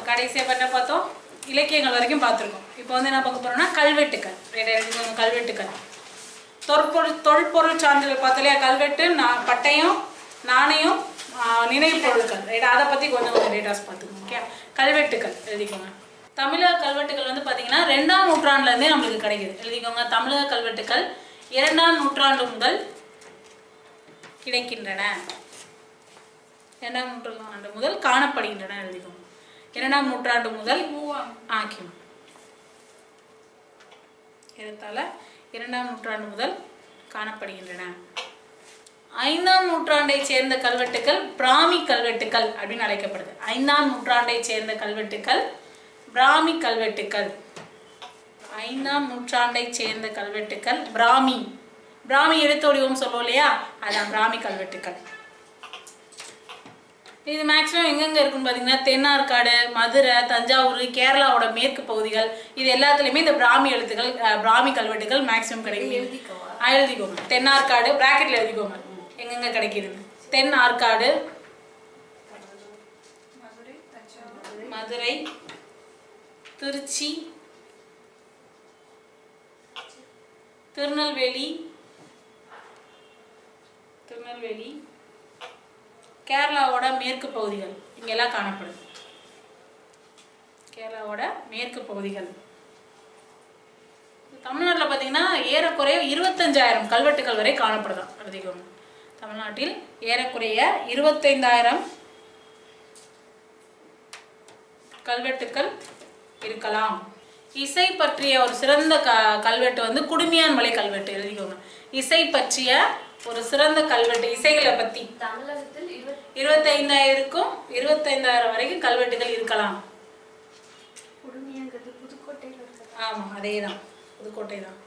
கடைசியாக என்ன பார்த்தோம் இலக்கியங்கள் வரைக்கும் பார்த்துருக்கோம் இப்போ வந்து என்ன பார்க்க போறோம்னா கல்வெட்டுக்கள் ரைட் எழுதிக்கோங்க கல்வெட்டுக்கள் தொற்பொருள் தொல்பொருள் சான்றிதழ் பார்த்தலையா கல்வெட்டு நா- பட்டயம் நாணயம் ஆஹ், நினைவுப் பொருட்கள் ரைட் அதை பற்றி கொஞ்சம் கொஞ்சம் டேட்டாஸ் பார்த்துக்கோங்க ஓகே கல்வெட்டுக்கள் எழுதிக்கோங்க தமிழக கல்வெட்டுகள் வந்து பார்த்தீங்கன்னா ரெண்டாம் நூற்றாண்டுலேருந்தே நம்மளுக்கு கிடைக்குது எழுதிக்கோங்க தமிழக கல்வெட்டுகள் இரண்டாம் நூற்றாண்டு முதல் கிடைக்கின்றன இரண்டாம் நூற்றாண்டு முதல் காணப்படுகின்றன எழுதிக்கோங்க இரண்டாம் நூற்றாண்டு முதல் ஆக்கியம் ஏறத்தாழ இரண்டாம் நூற்றாண்டு முதல் காணப்படுகின்றன ஐந்தாம் நூற்றாண்டை சேர்ந்த கல்வெட்டுக்கள் பிராமி கல்வெட்டுக்கள் அப்படின்னு அழைக்கப்படுது ஐந்தாம் நூற்றாண்டை சேர்ந்த கல்வெட்டுக்கள் பிராமி கல்வெட்டுக்கள் ஐந்தாம் நூற்றாண்டை சேர்ந்த கல்வெட்டுக்கள் பிராமி பிராமி எழுத்து வடிவம் சொல்லுவோம் இல்லையா அதான் பிராமி கல்வெட்டுக்கள் இது மேக்ஸிமம் எங்கெங்க இருக்குன்னு பார்த்தீங்கன்னா தென்னார்காடு மதுரை தஞ்சாவூர் கேரளாவோட மேற்கு பகுதிகள் இது எல்லாத்துலேயுமே இந்த பிராமி எழுத்துக்கள் அஹ், பிராமி கல்வெட்டுகள் மேக்ஸிமம் கிடைக்கும் ஆ, எழுதிக்கோங்க தென்னார்காடு பிராக்கெட்ல எழுதிக்கோங்க எங்கெங்க கிடைக்குது தென் ஆற்காடு மதுரை திருச்சி திருநெல்வேலி திருநெல்வேலி கேரளாவோட மேற்கு பகுதிகள் இங்கெல்லாம் காணப்படுது கேரளாவோட மேற்கு பகுதிகள் தமிழ்நாட்டில் பார்த்தீங்கன்னா ஏறக்குறைய இருபத்தஞ்சாயிரம் கல்வெட்டுகள் வரை காணப்படுதாம் எழுதிக்கோங்க தமிழ்நாட்டில் ஏறக்குறைய இருபத்தைந்தாயிரம் கல்வெட்டுக்கள் இருக்கலாம் இசை பற்றிய ஒரு சிறந்த க கல்வெட்டு வந்து குடுமியான் மலை கல்வெட்டு எழுதிக்கோங்க இசை பற்றிய ஒரு சிறந்த கல்வெட்டு இசைகளை பற்றி தமிழகத்தில் இருபத்தி இருபத்தைந்தாயிரக்கும் இருபத்தைந்தாயிரம் வரைக்கும் கல்வெட்டுகள் இருக்கலாம் குடுமையாங்கிறது புதுக்கோட்டையில் இருக்கிறது ஆமாம் அதே தான் புதுக்கோட்டை தான்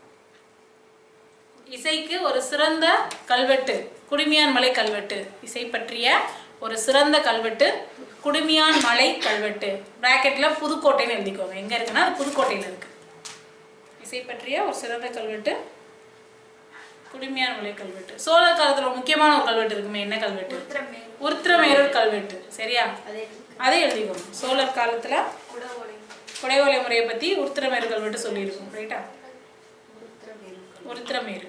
இசைக்கு ஒரு சிறந்த கல்வெட்டு குடுமியான் மலை கல்வெட்டு இசை பற்றிய ஒரு சிறந்த கல்வெட்டு குடுமியான் மலை கல்வெட்டு பிராக்கெட்ல புதுக்கோட்டைன்னு எழுதிக்கோங்க எங்க இருக்குன்னா அது புதுக்கோட்டையில் இருக்கு இசை பற்றிய ஒரு சிறந்த கல்வெட்டு குடுமியான் மலை கல்வெட்டு சோழர் காலத்துல ஒரு முக்கியமான ஒரு கல்வெட்டு இருக்குமே என்ன கல்வெட்டு உத்திரமேல் உருத்திரமேரூர் கல்வெட்டு சரியா அதே அதே எழுதிக்கோங்க சோழர் காலத்துல குடவோலை குடைவோலை முறையை பத்தி உருத்திரமேரு கல்வெட்டு சொல்லியிருக்கோம் ரைட்டா உத்திரமேல் உருத்திரமேரு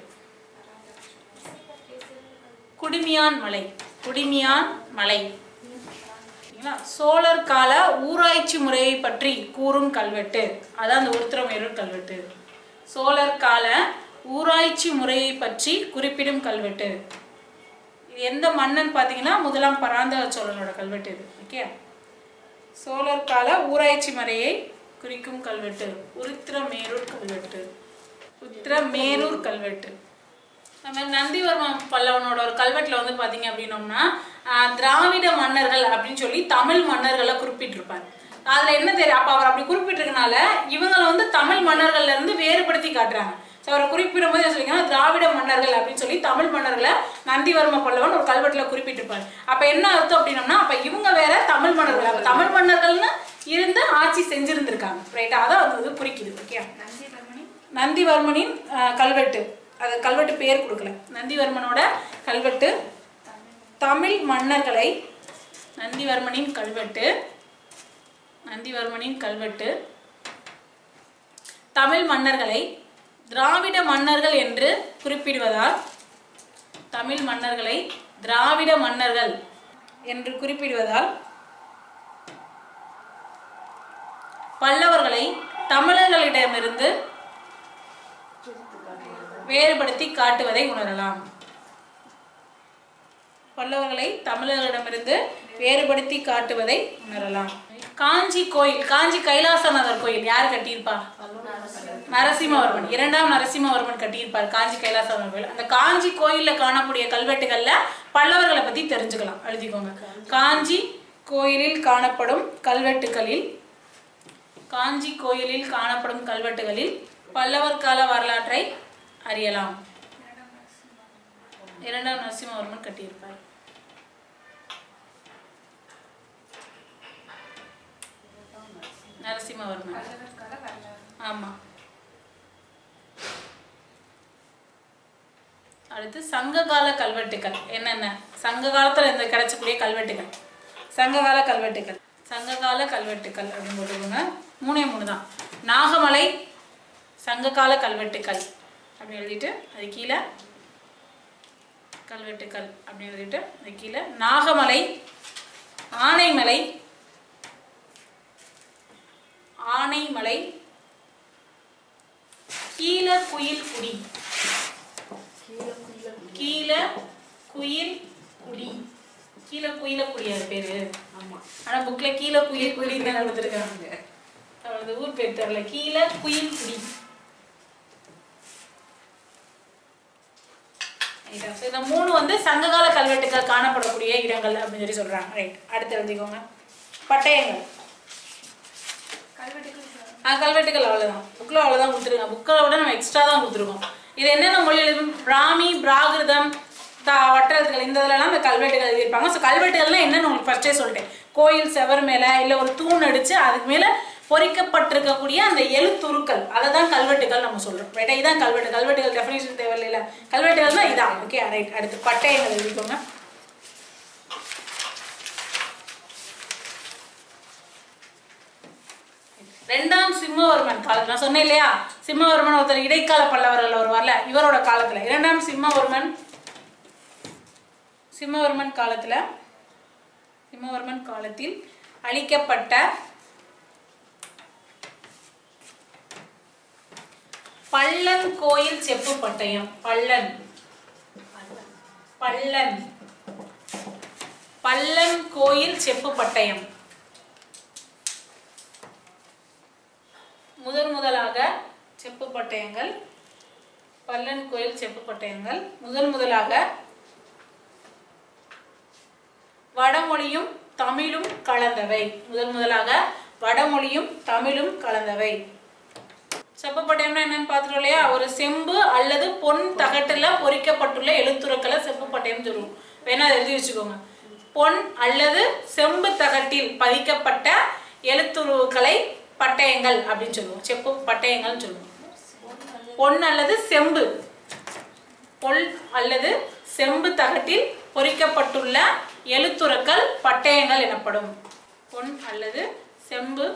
குடிமியான் மலை குடிமியான் மலை சரிங்களா? சோழர் கால ஊராட்சி முறையை பற்றி கூறும் கல்வெட்டு அதான் அந்த உருத்திரமேரூர் கல்வெட்டு சோழர் கால ஊராட்சி முறையை பற்றி குறிப்பிடும் கல்வெட்டு இது எந்த மன்னன் பார்த்தீங்கன்னா முதலாம் பராந்தக சோழனோட கல்வெட்டு இது ஓகே சோழர் கால ஊராட்சி முறையை குறிக்கும் கல்வெட்டு உருத்திரமேரூர் கல்வெட்டு உத்திரமேரூர் கல்வெட்டு நம்ம நந்திவர்ம பல்லவனோட ஒரு கல்வெட்டுல வந்து பாத்தீங்க அப்படின்னோம்னா ஆஹ், திராவிட மன்னர்கள் அப்படின்னு சொல்லி தமிழ் மன்னர்களை குறிப்பிட்டிருப்பார் அதுல என்ன தெரியும் அப்ப அவர் அப்படி குறிப்பிட்டிருக்கனால இவங்களை வந்து தமிழ் மன்னர்கள்ல இருந்து வேறுபடுத்தி காட்டுறாங்க ஸோ அவரை குறிப்பிடும் போது என்ன சொல்லிங்கன்னா திராவிட மன்னர்கள் அப்படின்னு சொல்லி தமிழ் மன்னர்களை நந்திவர்ம பல்லவன் ஒரு கல்வெட்டுல குறிப்பிட்டிருப்பார் அப்ப என்ன அர்த்தம் அப்படின்னோம்னா அப்ப இவங்க வேற தமிழ் மன்னர்கள் அப்ப தமிழ் மன்னர்கள்னு இருந்து ஆட்சி செஞ்சிருந்திருக்காங்க ரைட்டா அதான் அது வந்து குறிக்குது ஓகே நந்திவர்மணி நந்திவர்மனின் அஹ், கல்வெட்டு அது கல்வெட்டு பேர் கொடுக்கல நந்திவர்மனோட கல்வெட்டு தமிழ் மன்னர்களை நந்திவர்மனின் கல்வெட்டு நந்திவர்மனின் கல்வெட்டு தமிழ் மன்னர்களை திராவிட மன்னர்கள் என்று குறிப்பிடுவதால் தமிழ் மன்னர்களை திராவிட மன்னர்கள் என்று குறிப்பிடுவதால் பல்லவர்களை தமிழர்களிடமிருந்து வேறுபடுத்தி காட்டுவதை உணரலாம் பல்லவர்களை தமிழர்களிடமிருந்து வேறுபடுத்தி காட்டுவதை உணரலாம் காஞ்சி கோயில் காஞ்சி கைலாசநாதர் கோயில் யார் கட்டியிருப்பா நரசிம்மவர்மன் இரண்டாம் நரசிம்மவர்மன் கட்டியிருப்பார் காஞ்சி கைலாசநாதர் கோயில் அந்த காஞ்சி கோயில்ல காணக்கூடிய கல்வெட்டுகள்ல பல்லவர்களை பத்தி தெரிஞ்சுக்கலாம் எழுதிக்கோங்க காஞ்சி கோயிலில் காணப்படும் கல்வெட்டுகளில் காஞ்சி கோயிலில் காணப்படும் கல்வெட்டுகளில் பல்லவர் கால வரலாற்றை அறியலாம் இரண்டாம் நரசிம்மவர்மன் கட்டியிருப்பார் நரசிம்மவர்மன் பல்லவர்கால வரலாறு ஆமா அடுத்து சங்ககால கல்வெட்டுகள் என்னென்ன சங்க காலத்துல இந்த கிடைச்சக்கூடிய கல்வெட்டுகள் சங்ககால கல்வெட்டுகள் சங்ககால கல்வெட்டுக்கள் அப்படின்னு போட்டுக்கோங்க மூணே மூணு தான் நாகமலை சங்ககால கல்வெட்டுக்கள் அப்படின்னு எழுதிட்டு அது கீழே கல்வெட்டுக்கள் அப்படின்னு எழுதிட்டு அது கீழே நாகமலை ஆனைமலை ஆனைமலை கீழ குயில் குடி கீழ குயில் குடி கீழ குயில குடி அது பேரு ஆமா ஆனா புக்ல கீழ குயில் குடி தான் கொடுத்துருக்காங்க அவளது ஊர் பேர் தெரியல கீழ குயில் குடி ரைட்டா? So, இந்த மூணு வந்து சங்ககால கல்வெட்டுகள் காணப்படக்கூடிய இடங்கள் அப்படின்னு சொல்லி சொல்றாங்க ரைட் அடுத்து எழுதிக்கோங்க பட்டயங்கள் கல்வெட்டுக்கள் ஆ கல்வெட்டுகள் அவ்வளோதான் புக்கில் அவ்வளோதான் கொடுத்துருங்க புக்கில் விட நம்ம எக்ஸ்ட்ரா தான் கொடுத்துருக்கோம் இது என்னென்ன மொழி எழுதும் பிராமி பிராகிருதம் த வட்டெழுத்துக்கள் இந்த இதுலலாம் இந்த கல்வெட்டுகள் எழுதியிருப்பாங்க ஸோ கல்வெட்டுகள்லாம் என்னன்னு உங்களுக்கு ஃபர்ஸ்டே சொல்லிட்டேன் கோயில் செவர் மேலே இல்லை ஒரு தூண் அடித்து அதுக்கு மேலே பொறிக்கப்பட்டிருக்கக்கூடிய அந்த எழுத்துருக்கள் அதை தான் கல்வெட்டுகள் நம்ம சொல்கிறோம் ரைட்டா இதான் கல்வெட்டு கல்வெட்டுகள் டெஃபினேஷன் தேவையில்லை கல்வெட்டுகள்னா இதான் ஓகே ரைட் அடுத்து பட்டயங்கள் எழுதிக்கோங்க ரெண்டாம் சிம்மவர்மன் காலம் நான் சொன்னேன் இல்லையா சிம்மவர்மன் ஒருத்தர் இடைக்கால பல்லவர்கள் வருவார்ல இவரோட காலத்துல இரண்டாம் சிம்மவர்மன் சிம்மவர்மன் காலத்துல சிம்மவர்மன் காலத்தில் அளிக்கப்பட்ட பள்ளன் கோயில் செப்பு பட்டயம் பள்ளன் பள்ளன் பள்ளன் கோயில் செப்பு பட்டயம் முதன் முதலாக செப்பு பட்டயங்கள் பல்லன் கோயில் செப்பு பட்டயங்கள் முதன் முதலாக வடமொழியும் தமிழும் கலந்தவை முதன் முதலாக வடமொழியும் தமிழும் கலந்தவை செப்பு பட்டயம்னா என்னன்னு பார்த்துட்டோம் இல்லையா ஒரு செம்பு அல்லது பொன் தகட்டுல பொறிக்கப்பட்டுள்ள எழுத்துருக்களை செப்பு பட்டயம் சொல்லுவோம் வேணா அதை எழுதி வச்சுக்கோங்க பொன் அல்லது செம்பு தகட்டில் பதிக்கப்பட்ட எழுத்துருக்களை பட்டயங்கள் அப்படின்னு சொல்லுவோம் செப்பு பட்டயங்கள்னு சொல்லுவோம் பொன் அல்லது செம்பு பொல் அல்லது செம்பு தகட்டில் பொறிக்கப்பட்டுள்ள எழுத்துருக்கள் பட்டயங்கள் எனப்படும் பொன் அல்லது செம்பு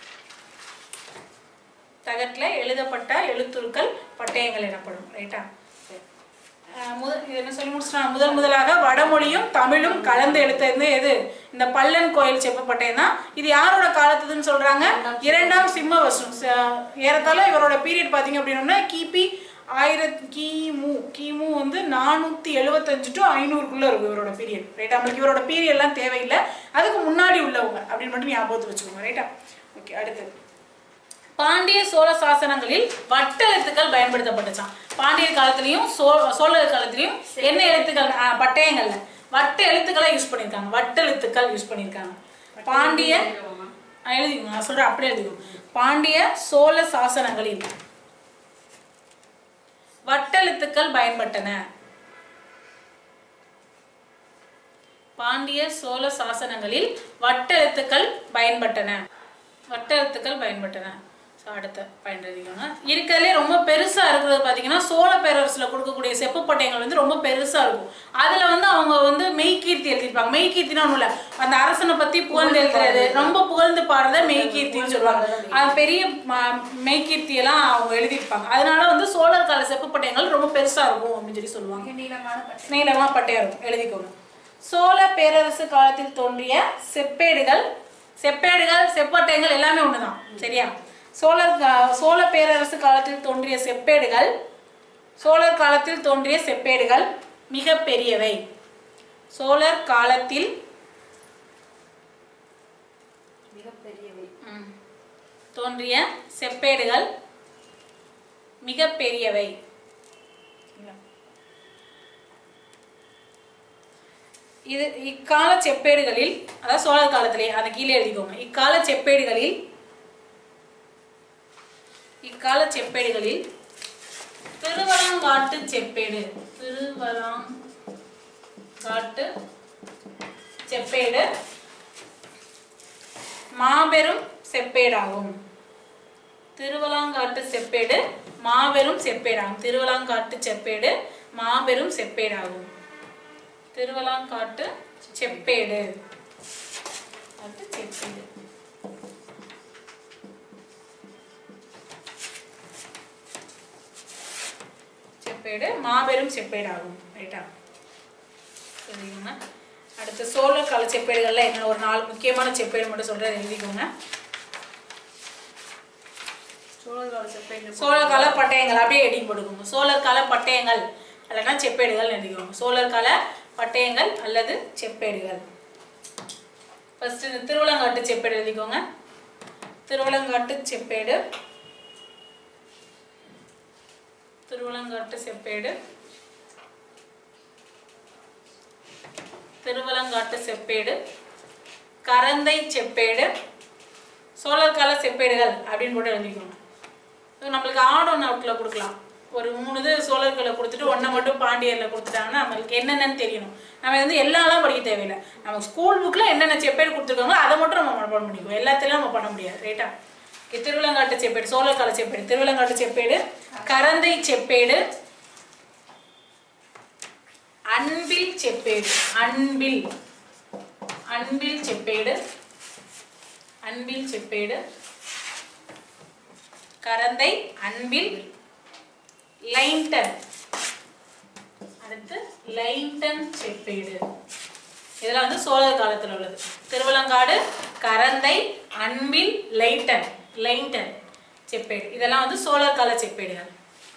தகட்டில் எழுதப்பட்ட எழுத்துருக்கள் பட்டயங்கள் எனப்படும் ரைட்டா சரி. அஹ் முதல் இது என்ன சொல்லி முடிச்சுனா முதல் முதலாக வடமொழியும் தமிழும் கலந்து எடுத்தது எது இந்த பல்லன் கோயில் செப்பு பட்டயம் தான் இது யாரோட காலத்துதுன்னு சொல்றாங்க இரண்டாம் சிம்ம வருஷம் ச- ஏறத்தாழ இவரோட பீரியட் பார்த்தீங்க அப்படின்னா கிபி ஆயிரத் கிமு கிமு வந்து நானூற்றி எழுபத்தஞ்சு டு ஐநூறுக்குள்ளே இருக்கும் இவரோட பீரியட் ரைட்டா நம்மளுக்கு இவரோட பீரியட்லாம் தேவையில்லை அதுக்கு முன்னாடி உள்ளவங்க அப்படின்னு மட்டும் ஞாபகத்து வச்சுக்கோங்க ரைட்டா ஓகே அடுத்து பாண்டிய சோழ சாசனங்களில் வட்டெழுத்துக்கள் பயன்படுத்தப்பட்டுச்சாம் பாண்டியர் காலத்திலையும் சோ சோழர் காலத்திலையும் என்ன எழுத்துக்கள் ஆ, பட்டயங்கள்ல வட்ட எழுத்துக்களை யூஸ் பண்ணியிருக்காங்க வட்டெழுத்துக்கள் யூஸ் பண்ணியிருக்காங்க பாண்டிய ஆ, எழுதிக்கோங்க நான் சொல்றேன் அப்படியே எழுதிக்கோங்க பாண்டிய சோழ சாசனங்களில் வட்டெழுத்துக்கள் பயன்பட்டன பாண்டிய சோழ சாசனங்களில் வட்டெழுத்துக்கள் பயன்பட்டன வட்டெழுத்துக்கள் பயன்பட்டன ஸோ அடுத்த பயன்படுத்திக்கோங்க இருக்கிறதுலே ரொம்ப பெருசாக இருக்கிறது பார்த்தீங்கன்னா சோழ பேரரசில் கொடுக்கக்கூடிய செப்பு பட்டயங்கள் வந்து ரொம்ப பெருசாக இருக்கும் அதில் வந்து அவங்க வந்து மெய்கீர்த்தி எழுதியிருப்பாங்க மெய்கீர்த்தினா ஒன்றும் இல்லை அந்த அரசனை பற்றி புகழ்ந்து எழுதுறது ரொம்ப புகழ்ந்து பாடுறத மெய்கீர்த்தின்னு சொல்லுவாங்க அது பெரிய ம- மெய்கீர்த்தியெல்லாம் அவங்க எழுதியிருப்பாங்க அதனால வந்து சோழர் கால செப்பு பட்டயங்கள் ரொம்ப பெருசாக இருக்கும் அப்படின்னு சொல்லி சொல்லுவாங்க மிக நீளமான பட்டை நீளமா பட்டையா இருக்கும் எழுதிக்கோங்க சோழ பேரரசு காலத்தில் தோன்றிய செப்பேடுகள் செப்பேடுகள் செப்பட்டயங்கள் எல்லாமே ஒண்ணுதான் சரியா சோழர் கா- சோழ பேரரசு காலத்தில் தோன்றிய செப்பேடுகள் சோழர் காலத்தில் தோன்றிய செப்பேடுகள் மிக பெரியவை சோழர் காலத்தில் மிகப்பெரியவை ம், தோன்றிய செப்பேடுகள் மிக பெரியவை இது இக்கால செப்பேடுகளில் அதாவது சோழர் காலத்திலே அதை கீழே எழுதிக்கோங்க இக்கால செப்பேடுகளில் இக்கால செப்பேடுகளில் திருவலங்காட்டு செப்பேடு திருவலாங்காட்டு செப்பேடு மாபெரும் செப்பேடாகும் திருவலாங்காட்டு செப்பேடு மாபெரும் செப்பேடாகும் திருவலாங்காட்டு செப்பேடு மாபெரும் செப்பேடாகும் திருவலாங்காட்டு செப்பேடு அது செப்பேடு செப்பேடு மாபெரும் செப்பேடு ஆகும் ரைட்டா எழுதிக்கோங்க அடுத்து சோழர் கால செப்பேடுகள்ல என்ன ஒரு நாலு முக்கியமான செப்பேடு மட்டும் சொல்றேன் எழுதிக்கோங்க சோழர் கால செப்பேடு சோழர் கால பட்டயங்கள் அப்படியே எடிங் போட்டுக்கோங்க சோழர் கால பட்டயங்கள் அல்லனா செப்பேடுகள் எழுதிக்கோங்க சோழர் கால பட்டயங்கள் அல்லது செப்பேடுகள் ஃபர்ஸ்ட் இந்த திருவலங்காட்டு செப்பேடு எழுதிக்கோங்க திருவலங்காட்டு செப்பேடு திருவலங்காட்டு செப்பேடு திருவலங்காட்டு செப்பேடு கரந்தை செப்பேடு சோழர் கால செப்பேடுகள் அப்படின்னு போட்டு எழுதிக்கோங்க So, நம்மளுக்கு ஆட் ஒன் அவுட்டில் கொடுக்கலாம் ஒரு மூணு இது சோழர்களை கொடுத்துட்டு ஒன்றை மட்டும் பாண்டியரில் கொடுத்துட்டாங்கன்னா நம்மளுக்கு என்னென்னு தெரியணும் நம்ம வந்து எல்லாம்லாம் படிக்க தேவையில்லை நம்ம ஸ்கூல் புக்கில் என்னென்ன செப்பேடு கொடுத்துருக்காங்களோ அதை மட்டும் நம்ம மனப்பாடம் பண்ணிக்குவோம் எல்லாத்திலையும் நம்ம பண்ண முடியாது ரைட்டா Okay, திருவிலங்காட்டு செப்பேடு சோழர் கால செப்பேடு திருவிலங்காட்டு செப்பேடு கரந்தை செப்பேடு அன்பில் செப்பேடு அன்பில் அன்பில் செப்பேடு அன்பில் செப்பேடு கரந்தை அன்பில் லைன்டன் அடுத்து லைன்டன் செப்பேடு இதெல்லாம் வந்து சோழர் காலத்தில் உள்ளது திருவலங்காடு கரந்தை அன்பில் லைட்டன் லைன்டன் செப்பேடு இதெல்லாம் வந்து சோழர் கால செப்பேடுகள்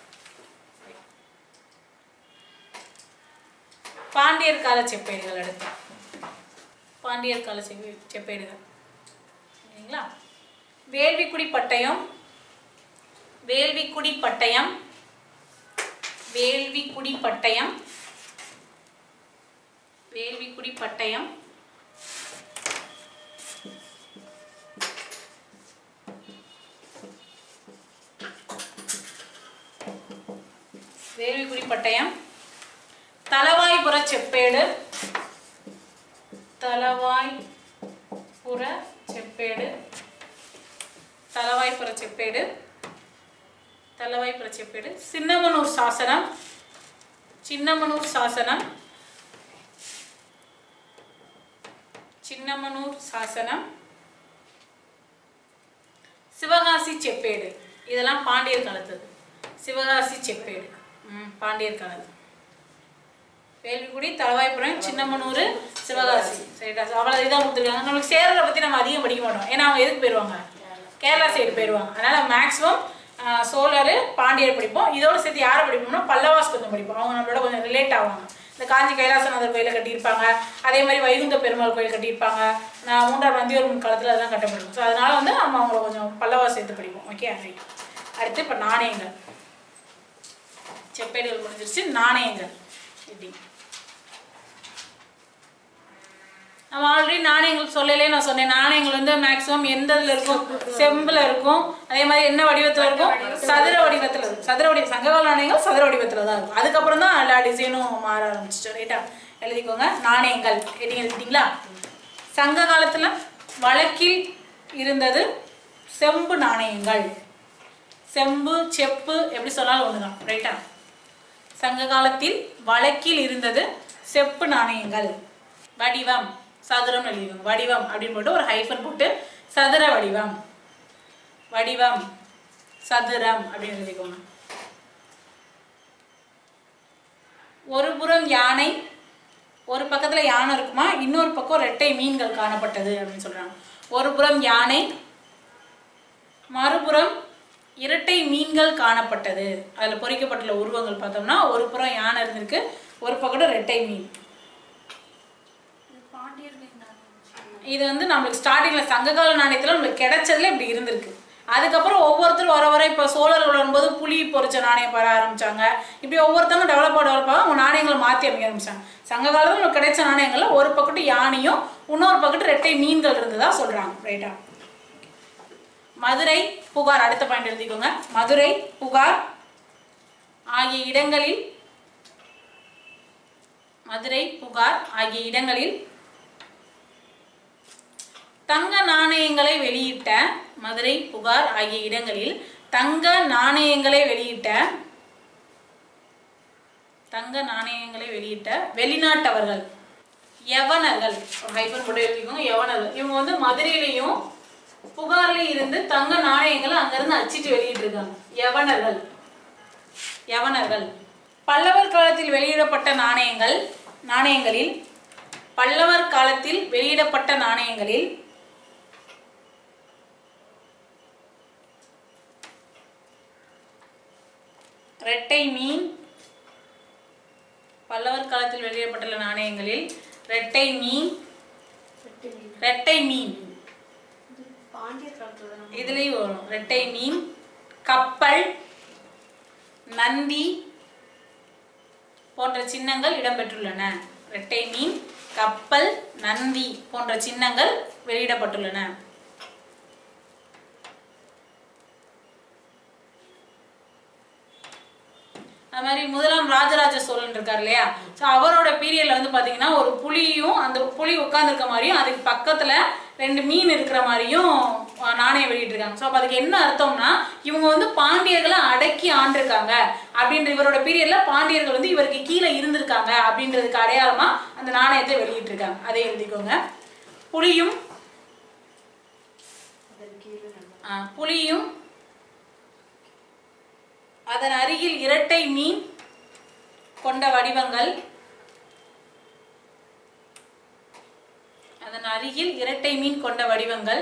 பாண்டியர் கால செப்பேடுகள் அடுத்து பாண்டியர் கால செப்பே செப்பேடுகள் சரிங்களா வேள்விக்குடி பட்டயம் வேள்விக்குடி பட்டயம் வேள்விக்குடி பட்டயம் வேள்விக்குடி பட்டயம் வேள்விக்குடி பட்டயம் தலவாய்புர செப்பேடு தலவாய்புர செப்பேடு தலவாய்புர செப்பேடு தலவாய்புர செப்பேடு சின்னமனூர் சாசனம் சின்னமனூர் சாசனம் சின்னமனூர் சாசனம் சிவகாசி செப்பேடு இதெல்லாம் பாண்டியர் காலத்தது சிவகாசி செப்பேடு ம் பாண்டியர் காலத்து வேல்விக்குடி தலவாய்ப்புரம் சின்னமனூர் சிவகாசி சரிடா அவ்வளோ இதாக கொடுத்துருக்காங்க நம்மளுக்கு சேரரை பற்றி நம்ம அதிகம் படிக்க மாட்டோம் ஏன்னா அவங்க எதுக்கு போயிடுவாங்க கேரளா சைடு போயிடுவாங்க அதனால் மேக்ஸிமம் சோழர் பாண்டியர் படிப்போம் இதோட சேர்த்து யாரை படிப்போம்னா பல்லவாஸ் கொஞ்சம் படிப்போம் அவங்க நம்மளோட கொஞ்சம் ரிலேட் ஆவாங்க இந்த காஞ்சி கைலாசநாதர் கோயிலை கட்டியிருப்பாங்க அதே மாதிரி வைகுந்த பெருமாள் கோயில் கட்டியிருப்பாங்க நான் மூன்றாம் நந்தியூர் காலத்தில் அதெல்லாம் கட்டப்படும் ஸோ அதனால வந்து நம்ம அவங்கள கொஞ்சம் பல்லவா சேர்த்து படிப்போம் ஓகே ரைட் அடுத்து இப்போ நாணயங்கள் செப்பேடுகள் முடிஞ்சிருச்சு நாணயங்கள் எப்படி நம்ம ஆல்ரெடி நாணயங்கள் சொல்லலே நான் சொன்னேன் நாணயங்கள் வந்து மேக்ஸிமம் எந்த இதுல இருக்கும் செம்புல இருக்கும் அதே மாதிரி என்ன வடிவத்துல இருக்கும் சதுர வடிவத்துல இருக்கும் சதுர வடிவம் சங்ககால நாணயங்கள் சதுர வடிவத்துல தான் இருக்கும் அதுக்கப்புறம் தான் எல்லா டிசைனும் மாற ஆரம்பிச்சிச்சு ரைட்டா எழுதிக்கோங்க நாணயங்கள் ஹெட்டிங் எழுதிட்டீங்களா சங்க காலத்துல வழக்கில் இருந்தது செம்பு நாணயங்கள் செம்பு செப்பு எப்படி சொன்னாலும் ஒண்ணுதான் ரைட்டா சங்க காலத்தில் வழக்கில் இருந்தது செப்பு நாணயங்கள் வடிவம் சதுரம் எழுதிக்கோங்க வடிவம் அப்படின்னு போட்டு ஒரு ஹைஃபன் போட்டு சதுர வடிவம் வடிவம் சதுரம் அப்படின்னு எழுதிக்கோங்க ஒரு புறம் யானை ஒரு பக்கத்துல யானை இருக்குமா இன்னொரு பக்கம் ரெட்டை மீன்கள் காணப்பட்டது அப்படின்னு சொல்றாங்க ஒரு புறம் யானை மறுபுறம் இரட்டை மீன்கள் காணப்பட்டது அதில் பொறிக்கப்பட்டுள்ள உருவங்கள் பார்த்தோம்னா ஒரு புறம் யானை இருந்திருக்கு ஒரு பக்கம் ரெட்டை மீன் இது பாண்டியர்கள் இது வந்து நம்மளுக்கு ஸ்டார்டிங்கில் சங்ககால நாணயத்தில் நம்மளுக்கு கிடைச்சதுல இப்படி இருந்திருக்கு அதுக்கப்புறம் ஒவ்வொருத்தரும் வர வர இப்போ சோழர்கள் வரும்போது புலி பொறிச்ச நாணயம் பெற ஆரம்பிச்சாங்க இப்படி ஒவ்வொருத்தவங்க டெவலப் டெவலப் ஆக அவங்க நாணயங்களை மாற்றி அமைக்க ஆரம்பிச்சாங்க சங்க காலத்தில் நமக்கு கிடைச்ச நாணயங்கள்ல ஒரு பக்கத்து யானையும் இன்னொரு பக்கத்து ரெட்டை மீன்கள் இருந்ததா சொல்றாங்க ரைட்டா மதுரை புகார் அடுத்த பாயிண்ட் எழுதிக்கோங்க மதுரை புகார் ஆகிய இடங்களில் மதுரை புகார் ஆகிய இடங்களில் தங்க நாணயங்களை வெளியிட்ட மதுரை புகார் ஆகிய இடங்களில் தங்க நாணயங்களை வெளியிட்ட தங்க நாணயங்களை வெளியிட்ட வெளிநாட்டவர்கள் யவனர்கள் ஹைபர் போட்டு எழுதிக்கோங்க யவனர்கள் இவங்க வந்து மதுரையிலையும் புகார்லயும் இருந்து தங்க நாணயங்களை அங்கிருந்து அச்சிட்டு வெளியிட்டு இருக்காங்க யவனர்கள் யவனர்கள் பல்லவர் காலத்தில் வெளியிடப்பட்ட நாணயங்கள் நாணயங்களில் பல்லவர் காலத்தில் வெளியிடப்பட்ட நாணயங்களில் ரெட்டை மீன் பல்லவர் காலத்தில் வெளியிடப்பட்டுள்ள நாணயங்களில் ரெட்டை மீன் ரெட்டை மீன் பாண்டியர் காலத்துல தான் இதுலேயும் வரும் ரெட்டை மீன் கப்பல் நந்தி போன்ற சின்னங்கள் இடம்பெற்றுள்ளன ரெட்டை மீன் கப்பல் நந்தி போன்ற சின்னங்கள் வெளியிடப்பட்டுள்ளன அது மாதிரி முதலாம் ராஜராஜ சோழன் இருக்கார் இல்லையா ஸோ அவரோட பீரியட்ல வந்து பாத்தீங்கன்னா ஒரு புலியும் அந்த புலி உட்கார்ந்துருக்க மாதிரியும் அதுக்கு பக்கத்துல ரெண்டு மீன் இருக்கிற மாதிரியும் அஹ், நாணயம் வெளியிட்டிருக்காங்க ஸோ அப்ப அதுக்கு என்ன அர்த்தம்னா இவங்க வந்து பாண்டியர்களை அடக்கி ஆண்டிருக்காங்க அப்படின்ற இவரோட பீரியட்ல பாண்டியர்கள் வந்து இவருக்கு கீழே இருந்திருக்காங்க அப்படின்றதுக்கு அடையாளமா அந்த நாணயத்தை வெளியிட்டிருக்காங்க அதை எழுதிக்கோங்க புலியும் அதற்கு கீழே நல்லா ஆ, புலியும் அதன் அருகில் இரட்டை மீன் கொண்ட வடிவங்கள் அதன் அருகில் இரட்டை மீன் கொண்ட வடிவங்கள்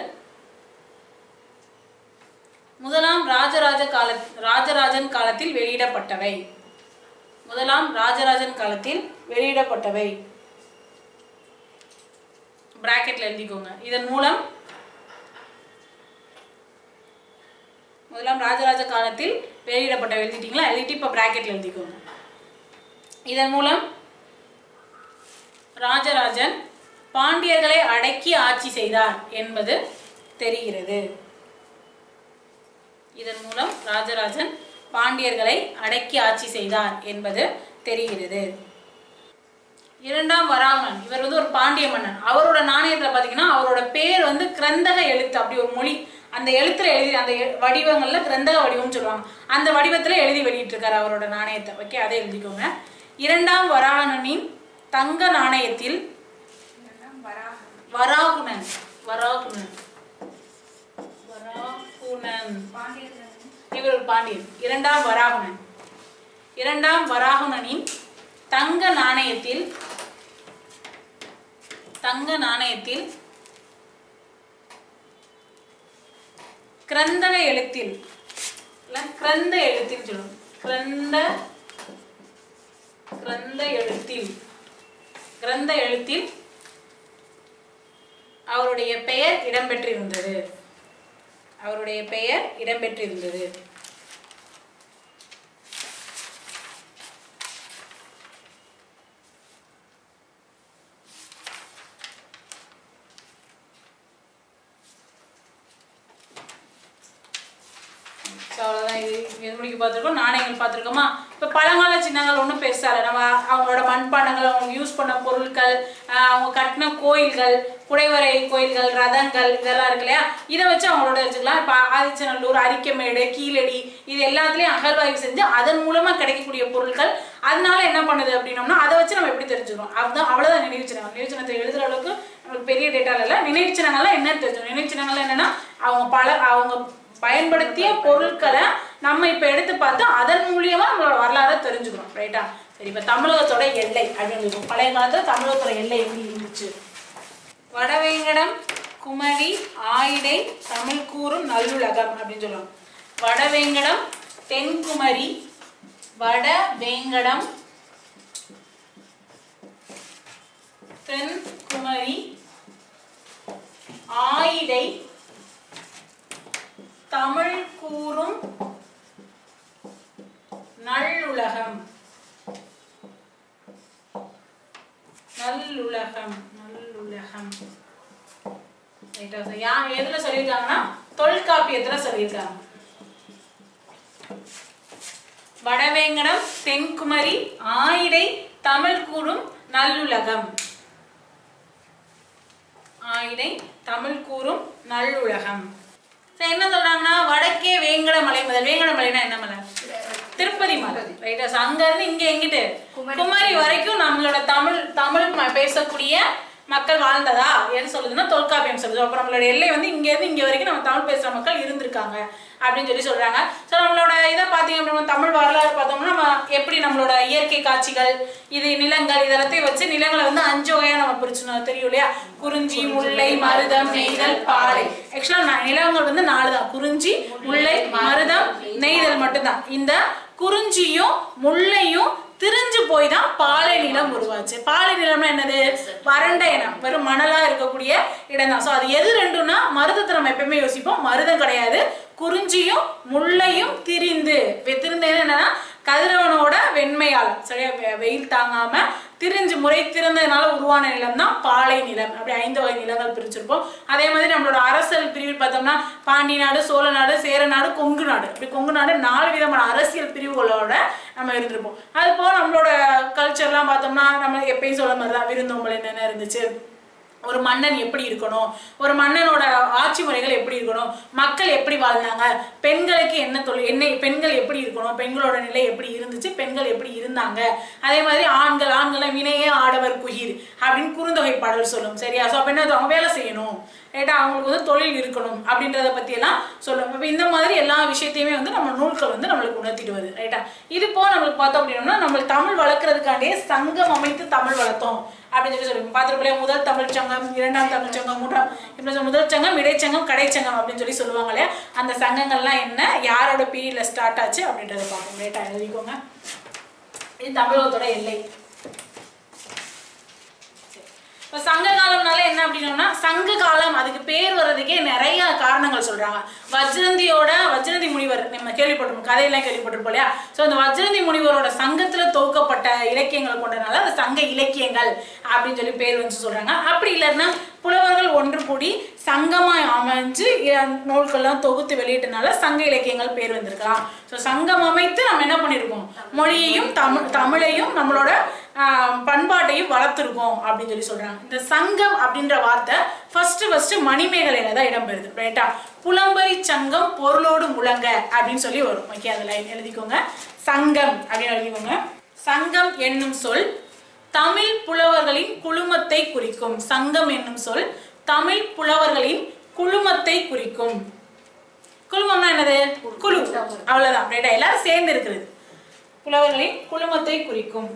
முதலாம் ராஜராஜ கால ராஜராஜன் காலத்தில் வெளியிடப்பட்டவை முதலாம் ராஜராஜன் காலத்தில் வெளியிடப்பட்டவை பிராக்கெட்ல எழுதிக்கோங்க இதன் மூலம் முதலாம் ராஜராஜ காலத்தில் வெளியிடப்பட்ட எழுதிட்டீங்களா எழுதிட்டு இப்போ பிராக்கெட்ல எழுதிக்கோங்க இதன் மூலம் ராஜராஜன் பாண்டியர்களை அடக்கி ஆட்சி செய்தார் என்பது தெரிகிறது இதன் மூலம் ராஜராஜன் பாண்டியர்களை அடக்கி ஆட்சி செய்தார் என்பது தெரிகிறது இரண்டாம் வராகன் இவர் வந்து ஒரு பாண்டிய மன்னன் அவரோட நாணயத்துல பாத்தீங்கன்னா அவரோட பேர் வந்து கிரந்தக எழுத்து அப்படி ஒரு மொழி அந்த எழுத்துல எழுதி அந்த எ- வடிவங்கள்ல கிரந்தக வடிவம்னு சொல்லுவாங்க அந்த வடிவத்துல எழுதி வெளியிட்டிருக்காரு அவரோட நாணயத்தை ஓகே அதை எழுதிக்கோங்க இரண்டாம் வராகனின் தங்க நாணயத்தில் இதெல்லாம் வராகம் வராகுணன் வராகுணன் வராகுணன் பாண்டியர் தானே? இவர் ஒரு பாண்டியன் இரண்டாம் வராகுணன் இரண்டாம் வராகுணனின் தங்க நாணயத்தில் தங்க நாணயத்தில் கிரந்தக எழுத்தில் இல்ல கிரந்த எழுத்தில் சொல்லுவோம் கிரந்த கிரந்த எழுத்தில் கிரந்த எழுத்தில் அவருடைய பெயர் இடம்பெற்றிருந்தது அவருடைய பெயர் இடம்பெற்றிருந்தது ஸோ அவ்வளோதான் இது இது முடிக்க பார்த்துருக்கோம் நாணயங்கள் பார்த்துருக்கோமா இப்போ பழங்கால சின்னங்கள் ஒன்றும் பெருசா இல்லை நம்ம அவங்களோட மண்பாண்டங்கள் அவங்க யூஸ் பண்ண பொருட்கள் ஆஹ் அவங்க கட்டின கோயில்கள் குடைவரை கோயில்கள் ரதங்கள் இதெல்லாம் இருக்கு இல்லையா இதை வச்சு அவங்களோட வச்சுக்கலாம் இப்போ ஆதிச்சநல்லூர் அரிக்கமேடு கீழடி இது எல்லாத்துலேயும் அகழ்வாய்வு செஞ்சு அதன் மூலமாக கிடைக்கக்கூடிய பொருட்கள் அதனால என்ன பண்ணுது அப்படின்னோம்னா அதை வச்சு நம்ம எப்படி தெரிஞ்சுக்கிறோம் அதுதான் அவ்வளோதான் நினைவு சின்னம் நினைவு சின்னத்தை எழுதுற அளவுக்கு நமக்கு பெரிய டேட்டா இல்லை நினைவு சின்னங்கள்லாம் என்னன்னு தெரிஞ்சுக்கணும் நினைவு சின்னங்கள்லாம் என்னன்னா அவங்க பல அவங்க பயன்படுத்திய பொருட்களை நம்ம இப்ப எடுத்து பார்த்து அதன் மூலியமா நம்மளோட வரலாறை தெரிஞ்சுக்கணும் ரைட்டா சரி இப்ப தமிழகத்தோட எல்லை அப்படின்னு இருக்கும் பழைய காலத்துல தமிழகத்தோட எல்லை எப்படி இருந்துச்சு வடவேங்கடம் குமரி ஆயிடை தமிழ் கூறும் நல்லுலகம் அப்படின்னு சொல்லுவாங்க வடவேங்கடம் தென்குமரி வடவேங்கடம் தென்குமரி ஆயிடை தமிழ் கூறும் நல்லுலகம் நல்லுலகம் நல்லுலகம் ரைட்டா சார் யா எதுல சொல்லியிருக்காங்கன்னா தொல்காப்பியத்துல சொல்லியிருக்காங்க வடவேங்கடம் தென்குமரி ஆயிடை தமிழ் கூறும் நல்லுலகம் ஆயிடை தமிழ் கூறும் நல்லுலகம் சரி, என்ன சொல்றாங்கன்னா வடக்கே வேங்கட மலை முதல் வேங்கட மலைனா என்ன மலை திருப்பதி மலை ரைட்டா அங்க இருந்து இங்க எங்கிட்டு குமரி. குமரி வரைக்கும் நம்மளோட தமிழ் தமிழ் ம- பேசக்கூடிய மக்கள் வாழ்ந்ததா எது சொல்லுதுன்னா தொல்காப்பியம் சொல்லுது அப்போ நம்மளோட எல்லை வந்து இங்கேருந்து இங்கே வரைக்கும் நம்ம தமிழ் பேசுகிற மக்கள் இருந்திருக்காங்க அப்படின்னு சொல்லி சொல்கிறாங்க ஸோ நம்மளோட இதை பார்த்தீங்க அப்படின்னா தமிழ் வரலாறு பார்த்தோம்னா நம்ம எப்படி நம்மளோட இயற்கை காட்சிகள் இது நிலங்கள் இதெல்லாத்தையும் வச்சு நிலங்களை வந்து அஞ்சு வகையாக நம்ம பிரிச்சுனோம் தெரியும் இல்லையா குறிஞ்சி முல்லை மருதம் நெய்தல் பாலை ஆக்சுவலாக நிலங்கள் வந்து நாலு தான் குறிஞ்சி முல்லை மருதம் நெய்தல் மட்டும்தான் இந்த குறிஞ்சியும் முல்லையும் திரிஞ்சு போய் தான் பாலை நிலம் உருவாச்சு பாலை நிலம்னா என்னது வறண்ட இனம் வெறும் மணலா இருக்கக்கூடிய இடம் தான் ஸோ அது எது ரெண்டும்னா மருதத்தை நம்ம எப்பயுமே யோசிப்போம் மருதம் கிடையாது குறிஞ்சியும் முல்லையும் திரிந்து வெ- திரிந்து என்னன்னா கதிரவனோட வெண்மையால் சரியா வெ- வெயில் தாங்காம திரிஞ்சு முறை திறந்ததுனால உருவான நிலம் தான் பாலை நிலம் அப்படி ஐந்து வகை நிலங்கள் பிரிச்சிருப்போம் அதே மாதிரி நம்மளோட அரசியல் பிரிவு பார்த்தோம்னா பாண்டி நாடு சோழ நாடு சேர நாடு கொங்கு நாடு அப்படி கொங்கு நாடு நாலு விதமான அரசியல் பிரிவுகளோட நம்ம இருந்திருப்போம் அது போக நம்மளோட கல்ச்சர்லாம் பார்த்தோம்னா நம்ம எப்பயும் சொல்ல மாதிரி தான் விருந்தோம்பல் என்னென்ன இருந்துச்சு ஒரு மன்னன் எப்படி இருக்கணும் ஒரு மன்னனோட ஆட்சி முறைகள் எப்படி இருக்கணும் மக்கள் எப்படி வாழ்ந்தாங்க பெண்களுக்கு என்ன தொழில் என்ன பெண்கள் எப்படி இருக்கணும் பெண்களோட நிலை எப்படி இருந்துச்சு பெண்கள் எப்படி இருந்தாங்க அதே மாதிரி ஆண்கள் ஆண்களை வினையே ஆடவர் குயிர் அப்படின்னு குறுந்தொகை பாடல் சொல்லும் சரியா ஸோ அப்போ என்ன அவங்க வேலை செய்யணும் ரைட்டா அவங்களுக்கு வந்து தொழில் இருக்கணும் அப்படின்றத பற்றியெல்லாம் சொல்லும் இப்போ இந்த மாதிரி எல்லா விஷயத்தையுமே வந்து நம்ம நூல்கள் வந்து நம்மளுக்கு உணர்த்திட்டு வருது ரைட்டா இது போக நம்மளுக்கு பார்த்தோம் அப்படின்னா நம்மளுக்கு தமிழ் வளர்க்கறதுக்காண்டியே சங்கம் அமைத்து தமிழ் வளர்த்தோம் அப்படின்னு சொல்லி சொல்லுவோம் பார்த்துருக்கோம் முதல் தமிழ் சங்கம் இரண்டாம் தமிழ் சங்கம் மூன்றாம் இப்படி சொல்ல முதல் சங்கம் இடைச்சங்கம் கடைச்சங்கம் அப்படின்னு சொல்லி சொல்லுவாங்க இல்லையா அந்த சங்கங்கள்லாம் என்ன யாரோட பீரியட்ல ஸ்டார்ட் ஆச்சு அப்படின்றத பார்ப்போம் லேட்டா எழுதிக்கோங்க இது தமிழகத்தோட எல்லை இப்போ சங்க காலம்னால என்ன அப்படின்னோம்னா சங்க காலம் அதுக்கு பேர் வர்றதுக்கே நிறைய காரணங்கள் சொல்றாங்க வஜ்ரந்தியோட வஜ்ரந்தி முனிவர் நம்ம கேள்விப்பட்டிருப்போம் கதையெல்லாம் கேள்விப்பட்டிருப்போம் இல்லையா ஸோ அந்த வஜ்ரந்தி முனிவரோட சங்கத்துல தொகுக்கப்பட்ட இலக்கியங்கள் கொண்டனால அது சங்க இலக்கியங்கள் அப்படின்னு சொல்லி பேர் வந்து சொல்றாங்க அப்படி இல்லைன்னா புலவர்கள் ஒன்று கூடி சங்கமாய் அமைஞ்சு இ- நூல்கள்லாம் தொகுத்து வெளியிட்டனால சங்க இலக்கியங்கள் பேர் வந்திருக்கலாம் ஸோ சங்கம் அமைத்து நம்ம என்ன பண்ணியிருக்கோம் மொழியையும் தமிழ் தமிழையும் நம்மளோட ஆஹ், பண்பாட்டையும் வளர்த்துருக்கோம் அப்படின்னு சொல்லி சொல்றாங்க இந்த சங்கம் அப்படின்ற வார்த்தை ஃபர்ஸ்ட் ஃபர்ஸ்ட் மணிமேகலையில தான் இடம்பெறுது ரைட்டா புலம்பரி சங்கம் பொருளோடு முழங்க அப்படின்னு சொல்லி வரும் ஓகே அந்த லைன் எழுதிக்கோங்க சங்கம் அப்படின்னு எழுதிக்கோங்க சங்கம் என்னும் சொல் தமிழ் புலவர்களின் குழுமத்தை குறிக்கும் சங்கம் என்னும் சொல் தமிழ் புலவர்களின் குழுமத்தை குறிக்கும் குழுமம்னா என்னது குழு அவ்வளவுதான் ரைட்டா எல்லாரும் சேர்ந்து இருக்குது புலவர்களின் குழுமத்தை குறிக்கும்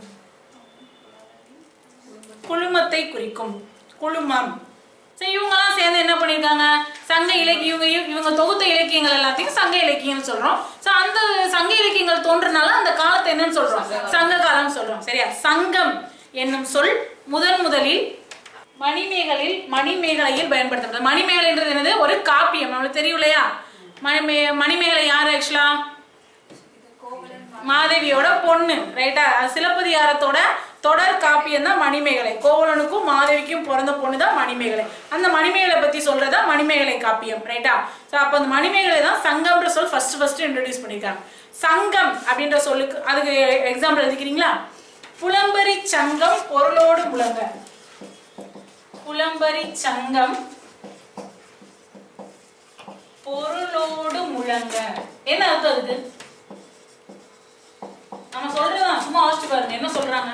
குழுமத்தை குறிக்கும் குழுமம் சரி இவங்கெல்லாம் சேர்ந்து என்ன பண்ணியிருக்காங்க சங்க இலக்கிய இவங்க இவங்க தொகுத்த இலக்கியங்கள் எல்லாத்தையும் சங்க இலக்கியம்னு சொல்றோம் ஸோ அந்த சங்க இலக்கியங்கள் தோன்றனால அந்த காலத்தை என்னன்னு சொல்றோம் சங்க காலம் சொல்றோம் சரியா சங்கம் என்னும் சொல் முதன் முதலில் மணிமேகலையில் மணிமேகலையில் பயன்படுத்தப்பட்டது மணிமேகலைன்றது என்னது ஒரு காப்பியம் நம்மளுக்கு தெரியும் இல்லையா மணிமே மணிமேகலை யார் ஆக்சுவலா மாதவியோட பொண்ணு ரைட்டா அது சிலப்பதிகாரத்தோட தொடர் காப்பியம் தான் மணிமேகலை கோவலனுக்கும் மாதவிக்கும் பிறந்த பொண்ணு தான் மணிமேகலை அந்த மணிமேகலை பத்தி சொல்றதா மணிமேகலை காப்பியம் ரைட்டா ஸோ அப்போ அந்த மணிமேகலை தான் சங்கம்ன்ற சொல் ஃபர்ஸ்ட் ஃபர்ஸ்ட் இன்ட்ரடியூஸ் பண்ணியிருக்காங்க சங்கம் அப்படின்ற சொல்லுக்கு அதுக்கு எக்ஸாம்பிள் எழுதிக்கிறீங்களா புலம்பரி சங்கம் பொருளோடு முழங்க புலம்பரி சங்கம் பொருளோடு முழங்க என்ன அர்த்தம் அதுக்கு நம்ம சொல்றதுதான் சும்மா வாசிச்சு பாருங்க என்ன சொல்றாங்க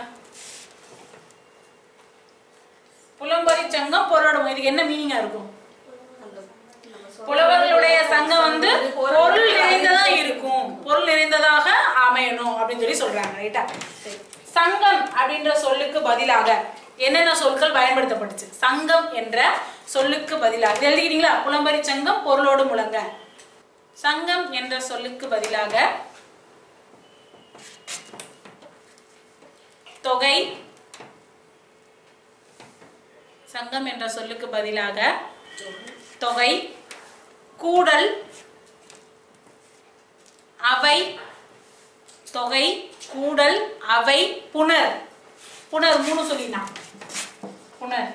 புலம்பரி சங்கம் பொருளோட முழங்க. இதுக்கு என்ன மீனிங்கா இருக்கும் புலவர்களுடைய சங்கம் வந்து பொருள் நிறைந்ததா இருக்கும் பொருள் நிறைந்ததாக அமையணும் அப்படின்னு சொல்லி சொல்றாங்க ரைட்டா சரி. சங்கம் அப்படின்ற சொல்லுக்கு பதிலாக என்னென்ன சொற்கள் பயன்படுத்தப்பட்டுச்சு சங்கம் என்ற சொல்லுக்கு பதிலாக இது எழுதிக்கிறீங்களா புலம்பரி சங்கம் பொருளோடு முழங்க சங்கம் என்ற சொல்லுக்கு பதிலாக தொகை சங்கம் என்ற சொல்லுக்கு பதிலாக தொகை கூடல் அவை தொகை கூடல் அவை புணர் புணர் மூணு சொல்லினான் புணர்